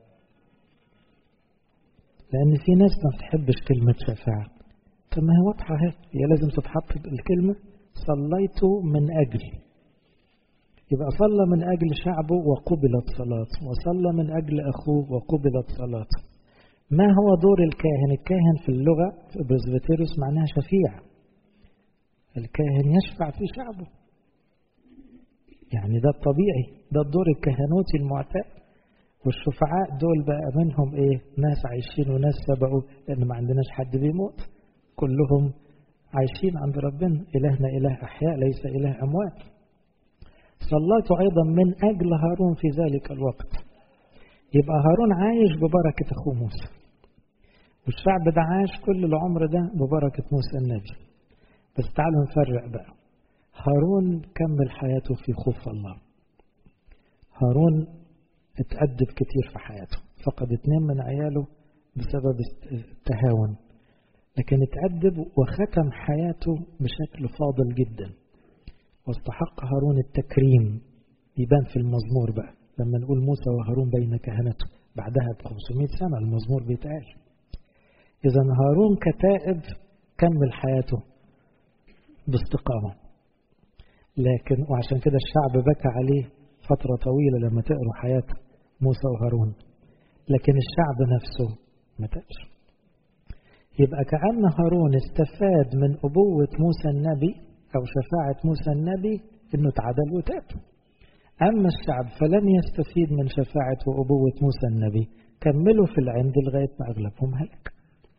لأن في ناس ما بتحبش كلمة شفاعة طب ما هي واضحة اهي هي لازم تتحط الكلمة صليت من أجل يبقى صلى من أجل شعبه وقبلت صلاته وصلى من أجل أخوه وقبلت صلاته ما هو دور الكاهن الكاهن في اللغة في برزبتيروس معناها شفيع الكاهن يشفع في شعبه يعني ده الطبيعي ده الدور الكهنوتي المعتاد والشفعاء دول بقى منهم ايه ناس عايشين وناس سبقوا لان ما عندناش حد بيموت كلهم عايشين عند ربنا إلهنا إله أحياء ليس إله أموات صليت أيضا من أجل هارون في ذلك الوقت يبقى هارون عايش ببركة أخوه موسى والشعب ده عاش كل العمر ده ببركة موسى النبي بس تعالوا نفرق بقى هارون كمل حياته في خوف الله هارون اتأدب كتير في حياته فقد اتنين من عياله بسبب التهاون لكن اتأدب وختم حياته بشكل فاضل جدا واستحق هارون التكريم يبان في المزمور بقى لما نقول موسى وهارون بين كهنته بعدها ب 500 سنة المزمور بيتقال إذا هارون كتائب كمل حياته باستقامة لكن وعشان كده الشعب بكى عليه فترة طويلة لما تقروا حياة موسى وهارون لكن الشعب نفسه ما تابش يبقى كأن هارون استفاد من أبوة موسى النبي أو شفاعة موسى النبي إنه تعدل وتاب أما الشعب فلم يستفيد من شفاعة وأبوة موسى النبي كملوا في العند لغاية ما أغلبهم هلك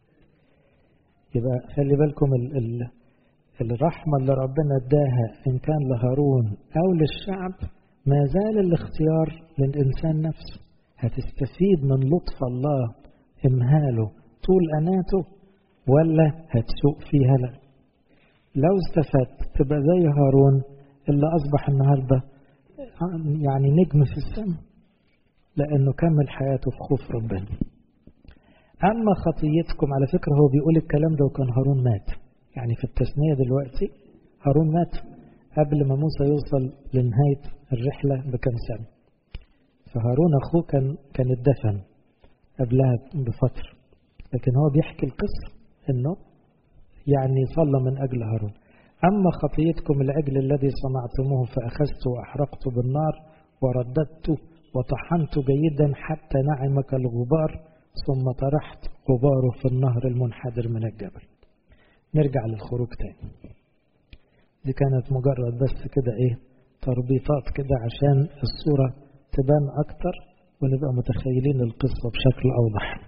يبقى خلي بالكم ال ال الرحمة اللي ربنا اداها إن كان لهارون أو للشعب ما زال الاختيار للإنسان نفسه هتستفيد من لطف الله إمهاله طول أناته ولا هتسوق فيها لا لو استفدت تبقى زي هارون اللي أصبح النهاردة يعني نجم في السماء لأنه كمل حياته في خوف ربنا أما خطيتكم على فكرة هو بيقول الكلام ده وكان هارون مات يعني في التثنية دلوقتي هارون مات قبل ما موسى يوصل لنهاية الرحلة بكم سنة فهارون أخوه كان كان اتدفن قبلها بفترة لكن هو بيحكي القصة إنه يعني صلى من أجل هارون أما خطيتكم العجل الذي صنعتموه فأخذت وأحرقت بالنار ورددت وطحنت جيدا حتى نعمك الغبار ثم طرحت غباره في النهر المنحدر من الجبل نرجع للخروج تاني دي كانت مجرد بس كده ايه تربيطات كده عشان الصورة تبان أكتر ونبقى متخيلين القصة بشكل أوضح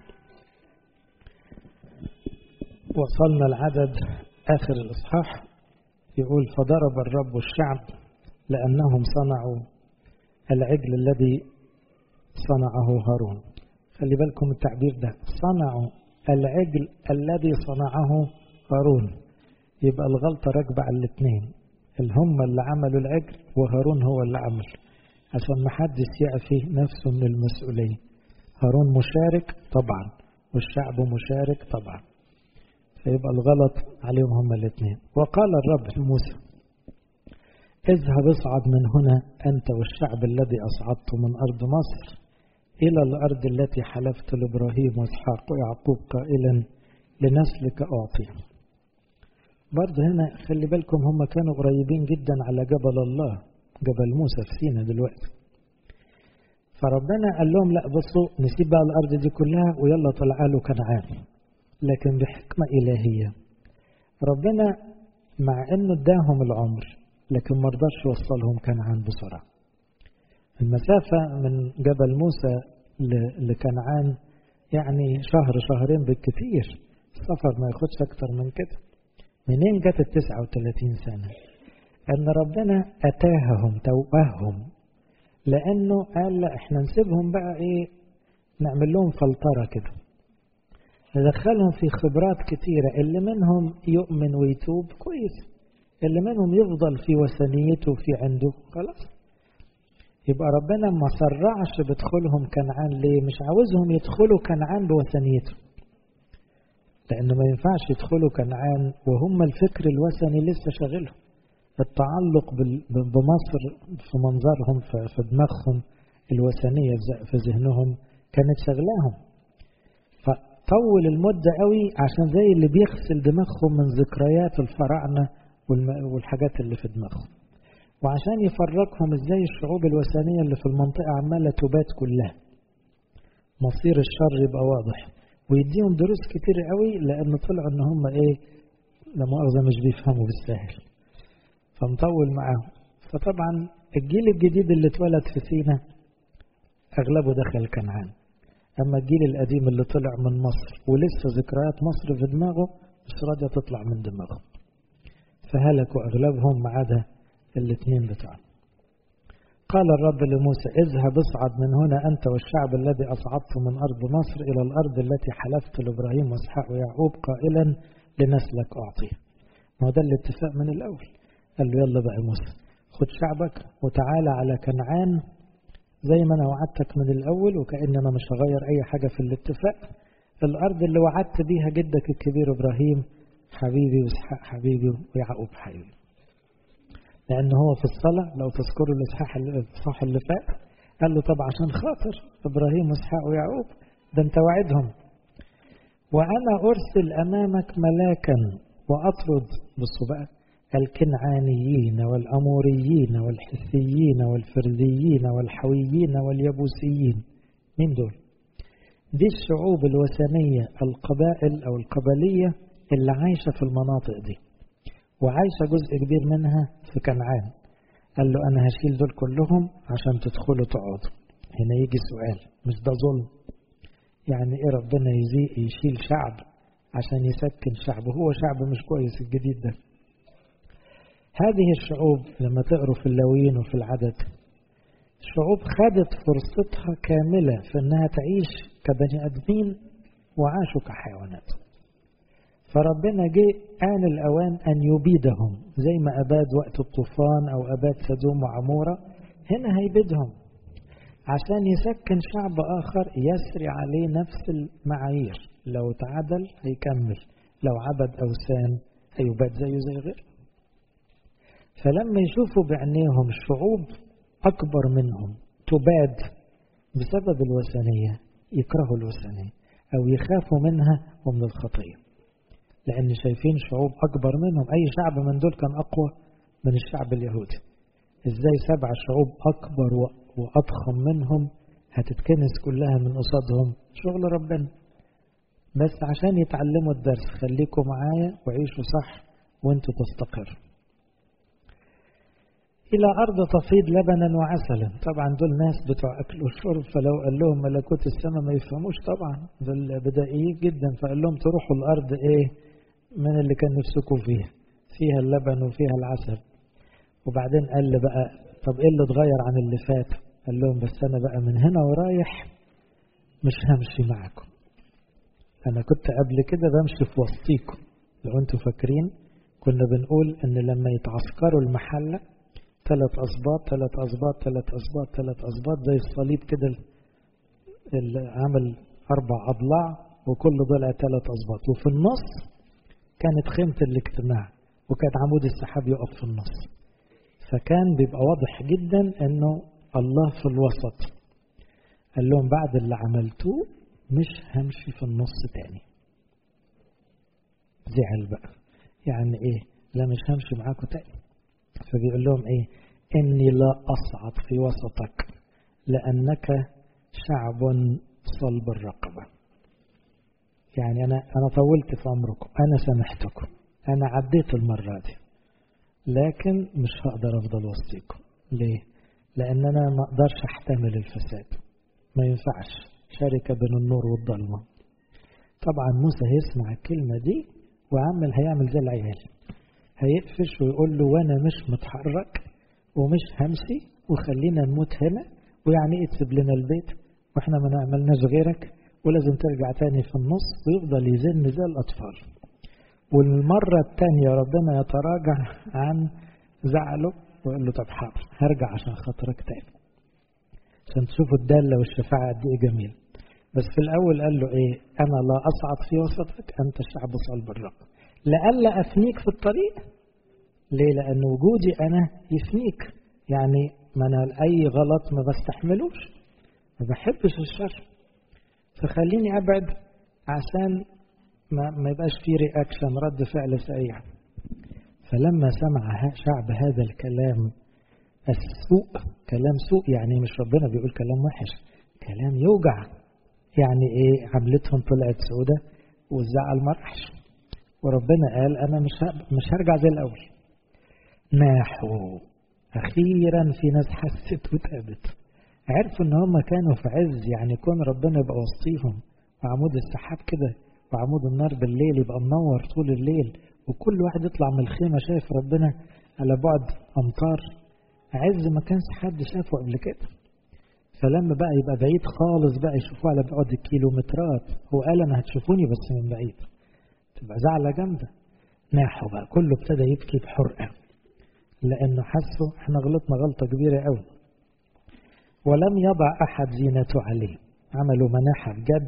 وصلنا العدد آخر الإصحاح يقول فضرب الرب الشعب لأنهم صنعوا العجل الذي صنعه هارون خلي بالكم التعبير ده صنعوا العجل الذي صنعه هارون يبقى الغلطة راكبة على الاثنين اللي هم اللي عملوا العجل وهارون هو اللي عمل عشان ما حدش يعفي نفسه من المسؤولية هارون مشارك طبعا والشعب مشارك طبعا فيبقى الغلط عليهم هم الاثنين وقال الرب لموسى اذهب اصعد من هنا أنت والشعب الذي أصعدت من أرض مصر إلى الأرض التي حلفت لإبراهيم وإسحاق ويعقوب قائلا لنسلك أعطي برضه هنا خلي بالكم هم كانوا قريبين جدا على جبل الله جبل موسى في سينا دلوقتي فربنا قال لهم لا بصوا نسيب بقى الأرض دي كلها ويلا طلع له كنعان لكن بحكمة إلهية ربنا مع أنه اداهم العمر لكن ما رضاش يوصلهم كنعان بسرعة المسافة من جبل موسى لكنعان يعني شهر شهرين بالكثير السفر ما ياخدش أكتر من كده منين جت ال 39 سنة؟ أن ربنا أتاههم توأهم لأنه قال لا إحنا نسيبهم بقى إيه نعمل لهم فلترة كده ندخلهم في خبرات كتيرة اللي منهم يؤمن ويتوب كويس اللي منهم يفضل في وثنيته في عنده خلاص يبقى ربنا ما سرعش بدخولهم كنعان ليه مش عاوزهم يدخلوا كنعان بوثنيته لأنه ما ينفعش يدخلوا كنعان وهم الفكر الوثني لسه شاغلهم التعلق بمصر في منظرهم في دماغهم الوثنية في ذهنهم كانت شغلاهم فطول المدة قوي عشان زي اللي بيغسل دماغهم من ذكريات الفراعنة والحاجات اللي في دماغهم وعشان يفرقهم ازاي الشعوب الوثنية اللي في المنطقة عمالة تبات كلها مصير الشر يبقى واضح ويديهم دروس كتير قوي لأن طلعوا ان هم ايه لا مؤاخذة مش بيفهموا بالساهل فمطول معاهم فطبعا الجيل الجديد اللي اتولد في سينا أغلبه دخل كنعان أما الجيل القديم اللي طلع من مصر ولسه ذكريات مصر في دماغه مش راضية تطلع من دماغه فهلكوا أغلبهم ما عدا الاثنين بتوعهم قال الرب لموسى اذهب اصعد من هنا أنت والشعب الذي أصعدت من أرض مصر إلى الأرض التي حلفت لإبراهيم وإسحاق ويعقوب قائلا لنسلك أعطيه ما هو ده الاتفاق من الأول قال له يلا بقى موسى خد شعبك وتعالى على كنعان زي ما أنا وعدتك من الأول وكأن أنا مش هغير أي حاجة في الاتفاق الأرض اللي وعدت بيها جدك الكبير إبراهيم حبيبي وإسحاق حبيبي ويعقوب حبيبي لأن هو في الصلاة لو تذكروا الإصحاح الإصحاح اللي فات قال له طب عشان خاطر إبراهيم وإسحاق ويعقوب ده أنت وعدهم وأنا أرسل أمامك ملاكا وأطرد بصوا بقى الكنعانيين والأموريين والحثيين والفرذيين والحويين واليبوسيين مين دول؟ دي الشعوب الوثنية القبائل أو القبلية اللي عايشة في المناطق دي وعايشة جزء كبير منها في كنعان قال له أنا هشيل دول كلهم عشان تدخلوا تقعدوا هنا يجي سؤال مش ده ظلم يعني إيه ربنا يشيل شعب عشان يسكن شعب هو شعب مش كويس الجديد ده هذه الشعوب لما تقروا في اللاويين وفي العدد شعوب خدت فرصتها كاملة في أنها تعيش كبني آدمين وعاشوا كحيوانات فربنا جه آن الأوان أن يبيدهم زي ما أباد وقت الطوفان أو أباد سدوم وعمورة هنا هيبيدهم عشان يسكن شعب آخر يسري عليه نفس المعايير لو تعدل هيكمل لو عبد أوثان هيباد زيه زي غيره فلما يشوفوا بعينيهم شعوب أكبر منهم تباد بسبب الوثنية يكرهوا الوثنية أو يخافوا منها ومن الخطية لأن شايفين شعوب أكبر منهم أي شعب من دول كان أقوى من الشعب اليهودي إزاي سبع شعوب أكبر وأضخم منهم هتتكنس كلها من قصادهم شغل ربنا بس عشان يتعلموا الدرس خليكم معايا وعيشوا صح وانتوا تستقروا إلى أرض تفيض لبنا وعسلا طبعا دول ناس بتوع أكل وشرب فلو قال لهم ملكوت السماء ما يفهموش طبعا دول بدائيين جدا فقال لهم تروحوا الأرض إيه من اللي كان نفسكم فيها فيها اللبن وفيها العسل وبعدين قال لي بقى طب إيه اللي اتغير عن اللي فات قال لهم بس أنا بقى من هنا ورايح مش همشي معكم أنا كنت قبل كده بمشي في وسطيكم لو أنتوا فاكرين كنا بنقول إن لما يتعسكروا المحلة ثلاث أسباط ثلاث أسباط ثلاث أسباط ثلاث أسباط زي الصليب كده اللي عمل أربع أضلاع وكل ضلع ثلاث أسباط وفي النص كانت خيمة الاجتماع وكان عمود السحاب يقف في النص فكان بيبقى واضح جدا انه الله في الوسط قال لهم بعد اللي عملتوه مش همشي في النص تاني زعل بقى يعني ايه لا مش همشي معاكم تاني فبيقول لهم ايه اني لا اصعد في وسطك لانك شعب صلب الرقبه يعني انا انا طولت في عمركم انا سامحتكم انا عديت المره دي لكن مش هقدر افضل وسطيكم ليه لان انا ما اقدرش احتمل الفساد ما ينفعش شركه بين النور والظلمه طبعا موسى هيسمع الكلمه دي وعمل هيعمل زي العيال هيقفش ويقول له وانا مش متحرك ومش همشي وخلينا نموت هنا ويعني ايه تسيب لنا البيت واحنا ما نعملناش غيرك ولازم ترجع تاني في النص ويفضل يزن زي الاطفال والمرة التانية ربنا يتراجع عن زعله ويقول له طب حاضر هرجع عشان خاطرك تاني عشان تشوفوا الدالة والشفاعة قد ايه جميل بس في الأول قال له ايه أنا لا أصعد في وسطك أنت الشعب صلب الرقم لئلا أفنيك في الطريق ليه لأن وجودي أنا يفنيك يعني ما أنا أي غلط ما بستحملوش ما بحبش الشر فخليني أبعد عشان ما, ما يبقاش فيه رياكشن رد فعل سريع فلما سمع شعب هذا الكلام السوء كلام سوء يعني مش ربنا بيقول كلام وحش كلام يوجع يعني ايه عملتهم طلعت سودة والزعل ما راحش وربنا قال انا مش مش هرجع زي الاول ناحوا اخيرا في ناس حست وتابت عرفوا ان هم كانوا في عز يعني كون ربنا يبقى وسطيهم وعمود السحاب كده وعمود النار بالليل يبقى منور طول الليل وكل واحد يطلع من الخيمه شايف ربنا على بعد امتار عز ما كانش حد شافه قبل كده فلما بقى يبقى بعيد خالص بقى يشوفوه على بعد كيلومترات هو قال انا هتشوفوني بس من بعيد تبقى زعلة جامدة ناحوا بقى كله ابتدى يبكي بحرقة لأنه حسوا احنا غلطنا غلطة كبيرة قوي ولم يضع أحد زينته عليه عملوا مناحة بجد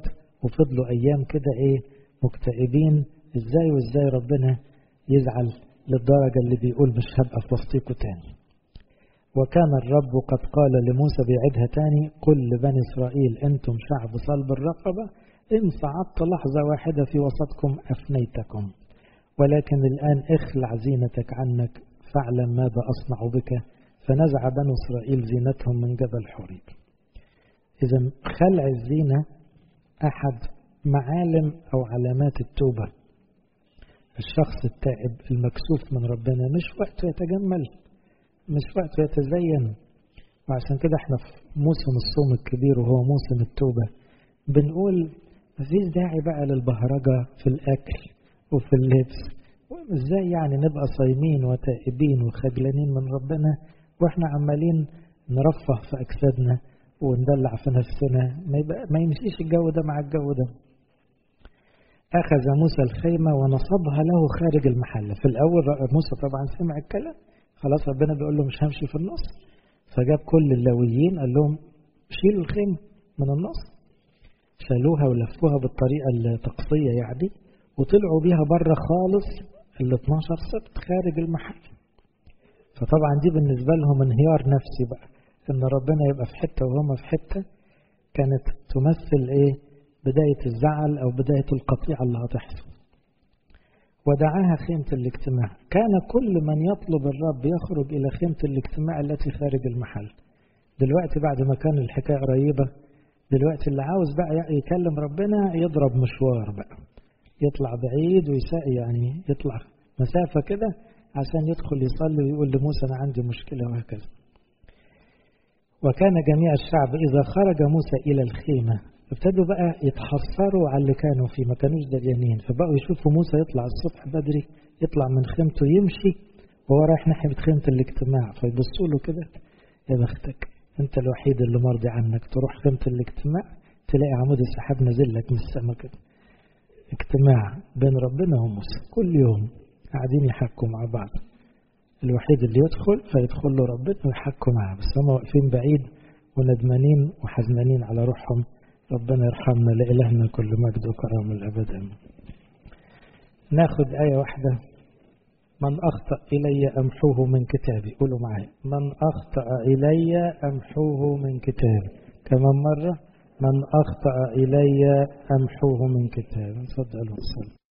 وفضلوا أيام كده إيه مكتئبين إزاي وإزاي ربنا يزعل للدرجة اللي بيقول مش هبقى في وسطيكوا تاني وكان الرب قد قال لموسى بيعدها تاني قل لبني إسرائيل أنتم شعب صلب الرقبة إن صعدت لحظة واحدة في وسطكم أفنيتكم ولكن الآن اخلع زينتك عنك فاعلم ماذا أصنع بك فنزع بنو إسرائيل زينتهم من جبل حوريب إذا خلع الزينة أحد معالم أو علامات التوبة الشخص التائب المكسوف من ربنا مش وقته يتجمل مش وقته يتزين وعشان كده احنا في موسم الصوم الكبير وهو موسم التوبة بنقول مفيش داعي بقى للبهرجة في الأكل وفي اللبس ازاي يعني نبقى صايمين وتائبين وخجلانين من ربنا واحنا عمالين نرفه في أجسادنا وندلع في نفسنا ما, يبقى ما يمشيش الجو ده مع الجو ده أخذ موسى الخيمة ونصبها له خارج المحل في الأول موسى طبعا سمع الكلام خلاص ربنا بيقول له مش همشي في النص فجاب كل اللاويين قال لهم شيلوا الخيمة من النص شالوها ولفوها بالطريقة التقصية يعني وطلعوا بيها بره خالص ال 12 سبت خارج المحل فطبعا دي بالنسبة لهم انهيار نفسي بقى ان ربنا يبقى في حتة وهما في حتة كانت تمثل ايه بداية الزعل او بداية القطيعة اللي هتحصل ودعاها خيمة الاجتماع كان كل من يطلب الرب يخرج إلى خيمة الاجتماع التي خارج المحل دلوقتي بعد ما كان الحكاية قريبة دلوقتي اللي عاوز بقى يكلم ربنا يضرب مشوار بقى يطلع بعيد ويساء يعني يطلع مسافة كده عشان يدخل يصلي ويقول لموسى أنا عندي مشكلة وهكذا وكان جميع الشعب إذا خرج موسى إلى الخيمة ابتدوا بقى يتحسروا على اللي كانوا فيه ما كانوش دليانين فبقوا يشوفوا موسى يطلع الصبح بدري يطلع من خيمته يمشي وهو رايح ناحية خيمة الاجتماع فيبصوا له كده يا بختك انت الوحيد اللي مرضي عنك تروح خيمة الاجتماع تلاقي عمود السحاب نازل لك من السماء كده اجتماع بين ربنا وموسى كل يوم قاعدين يحكوا مع بعض الوحيد اللي يدخل فيدخل له ربنا ويحكوا معاه بس هم واقفين بعيد وندمانين وحزنانين على روحهم ربنا يرحمنا لإلهنا كل مجد وكرم الأبد ناخد آية واحدة من أخطأ إلي أمحوه من كتابي قولوا معايا من أخطأ إلي أمحوه من كتابي كمان مرة من أخطأ إلي أمحوه من كتابي صدق الوصل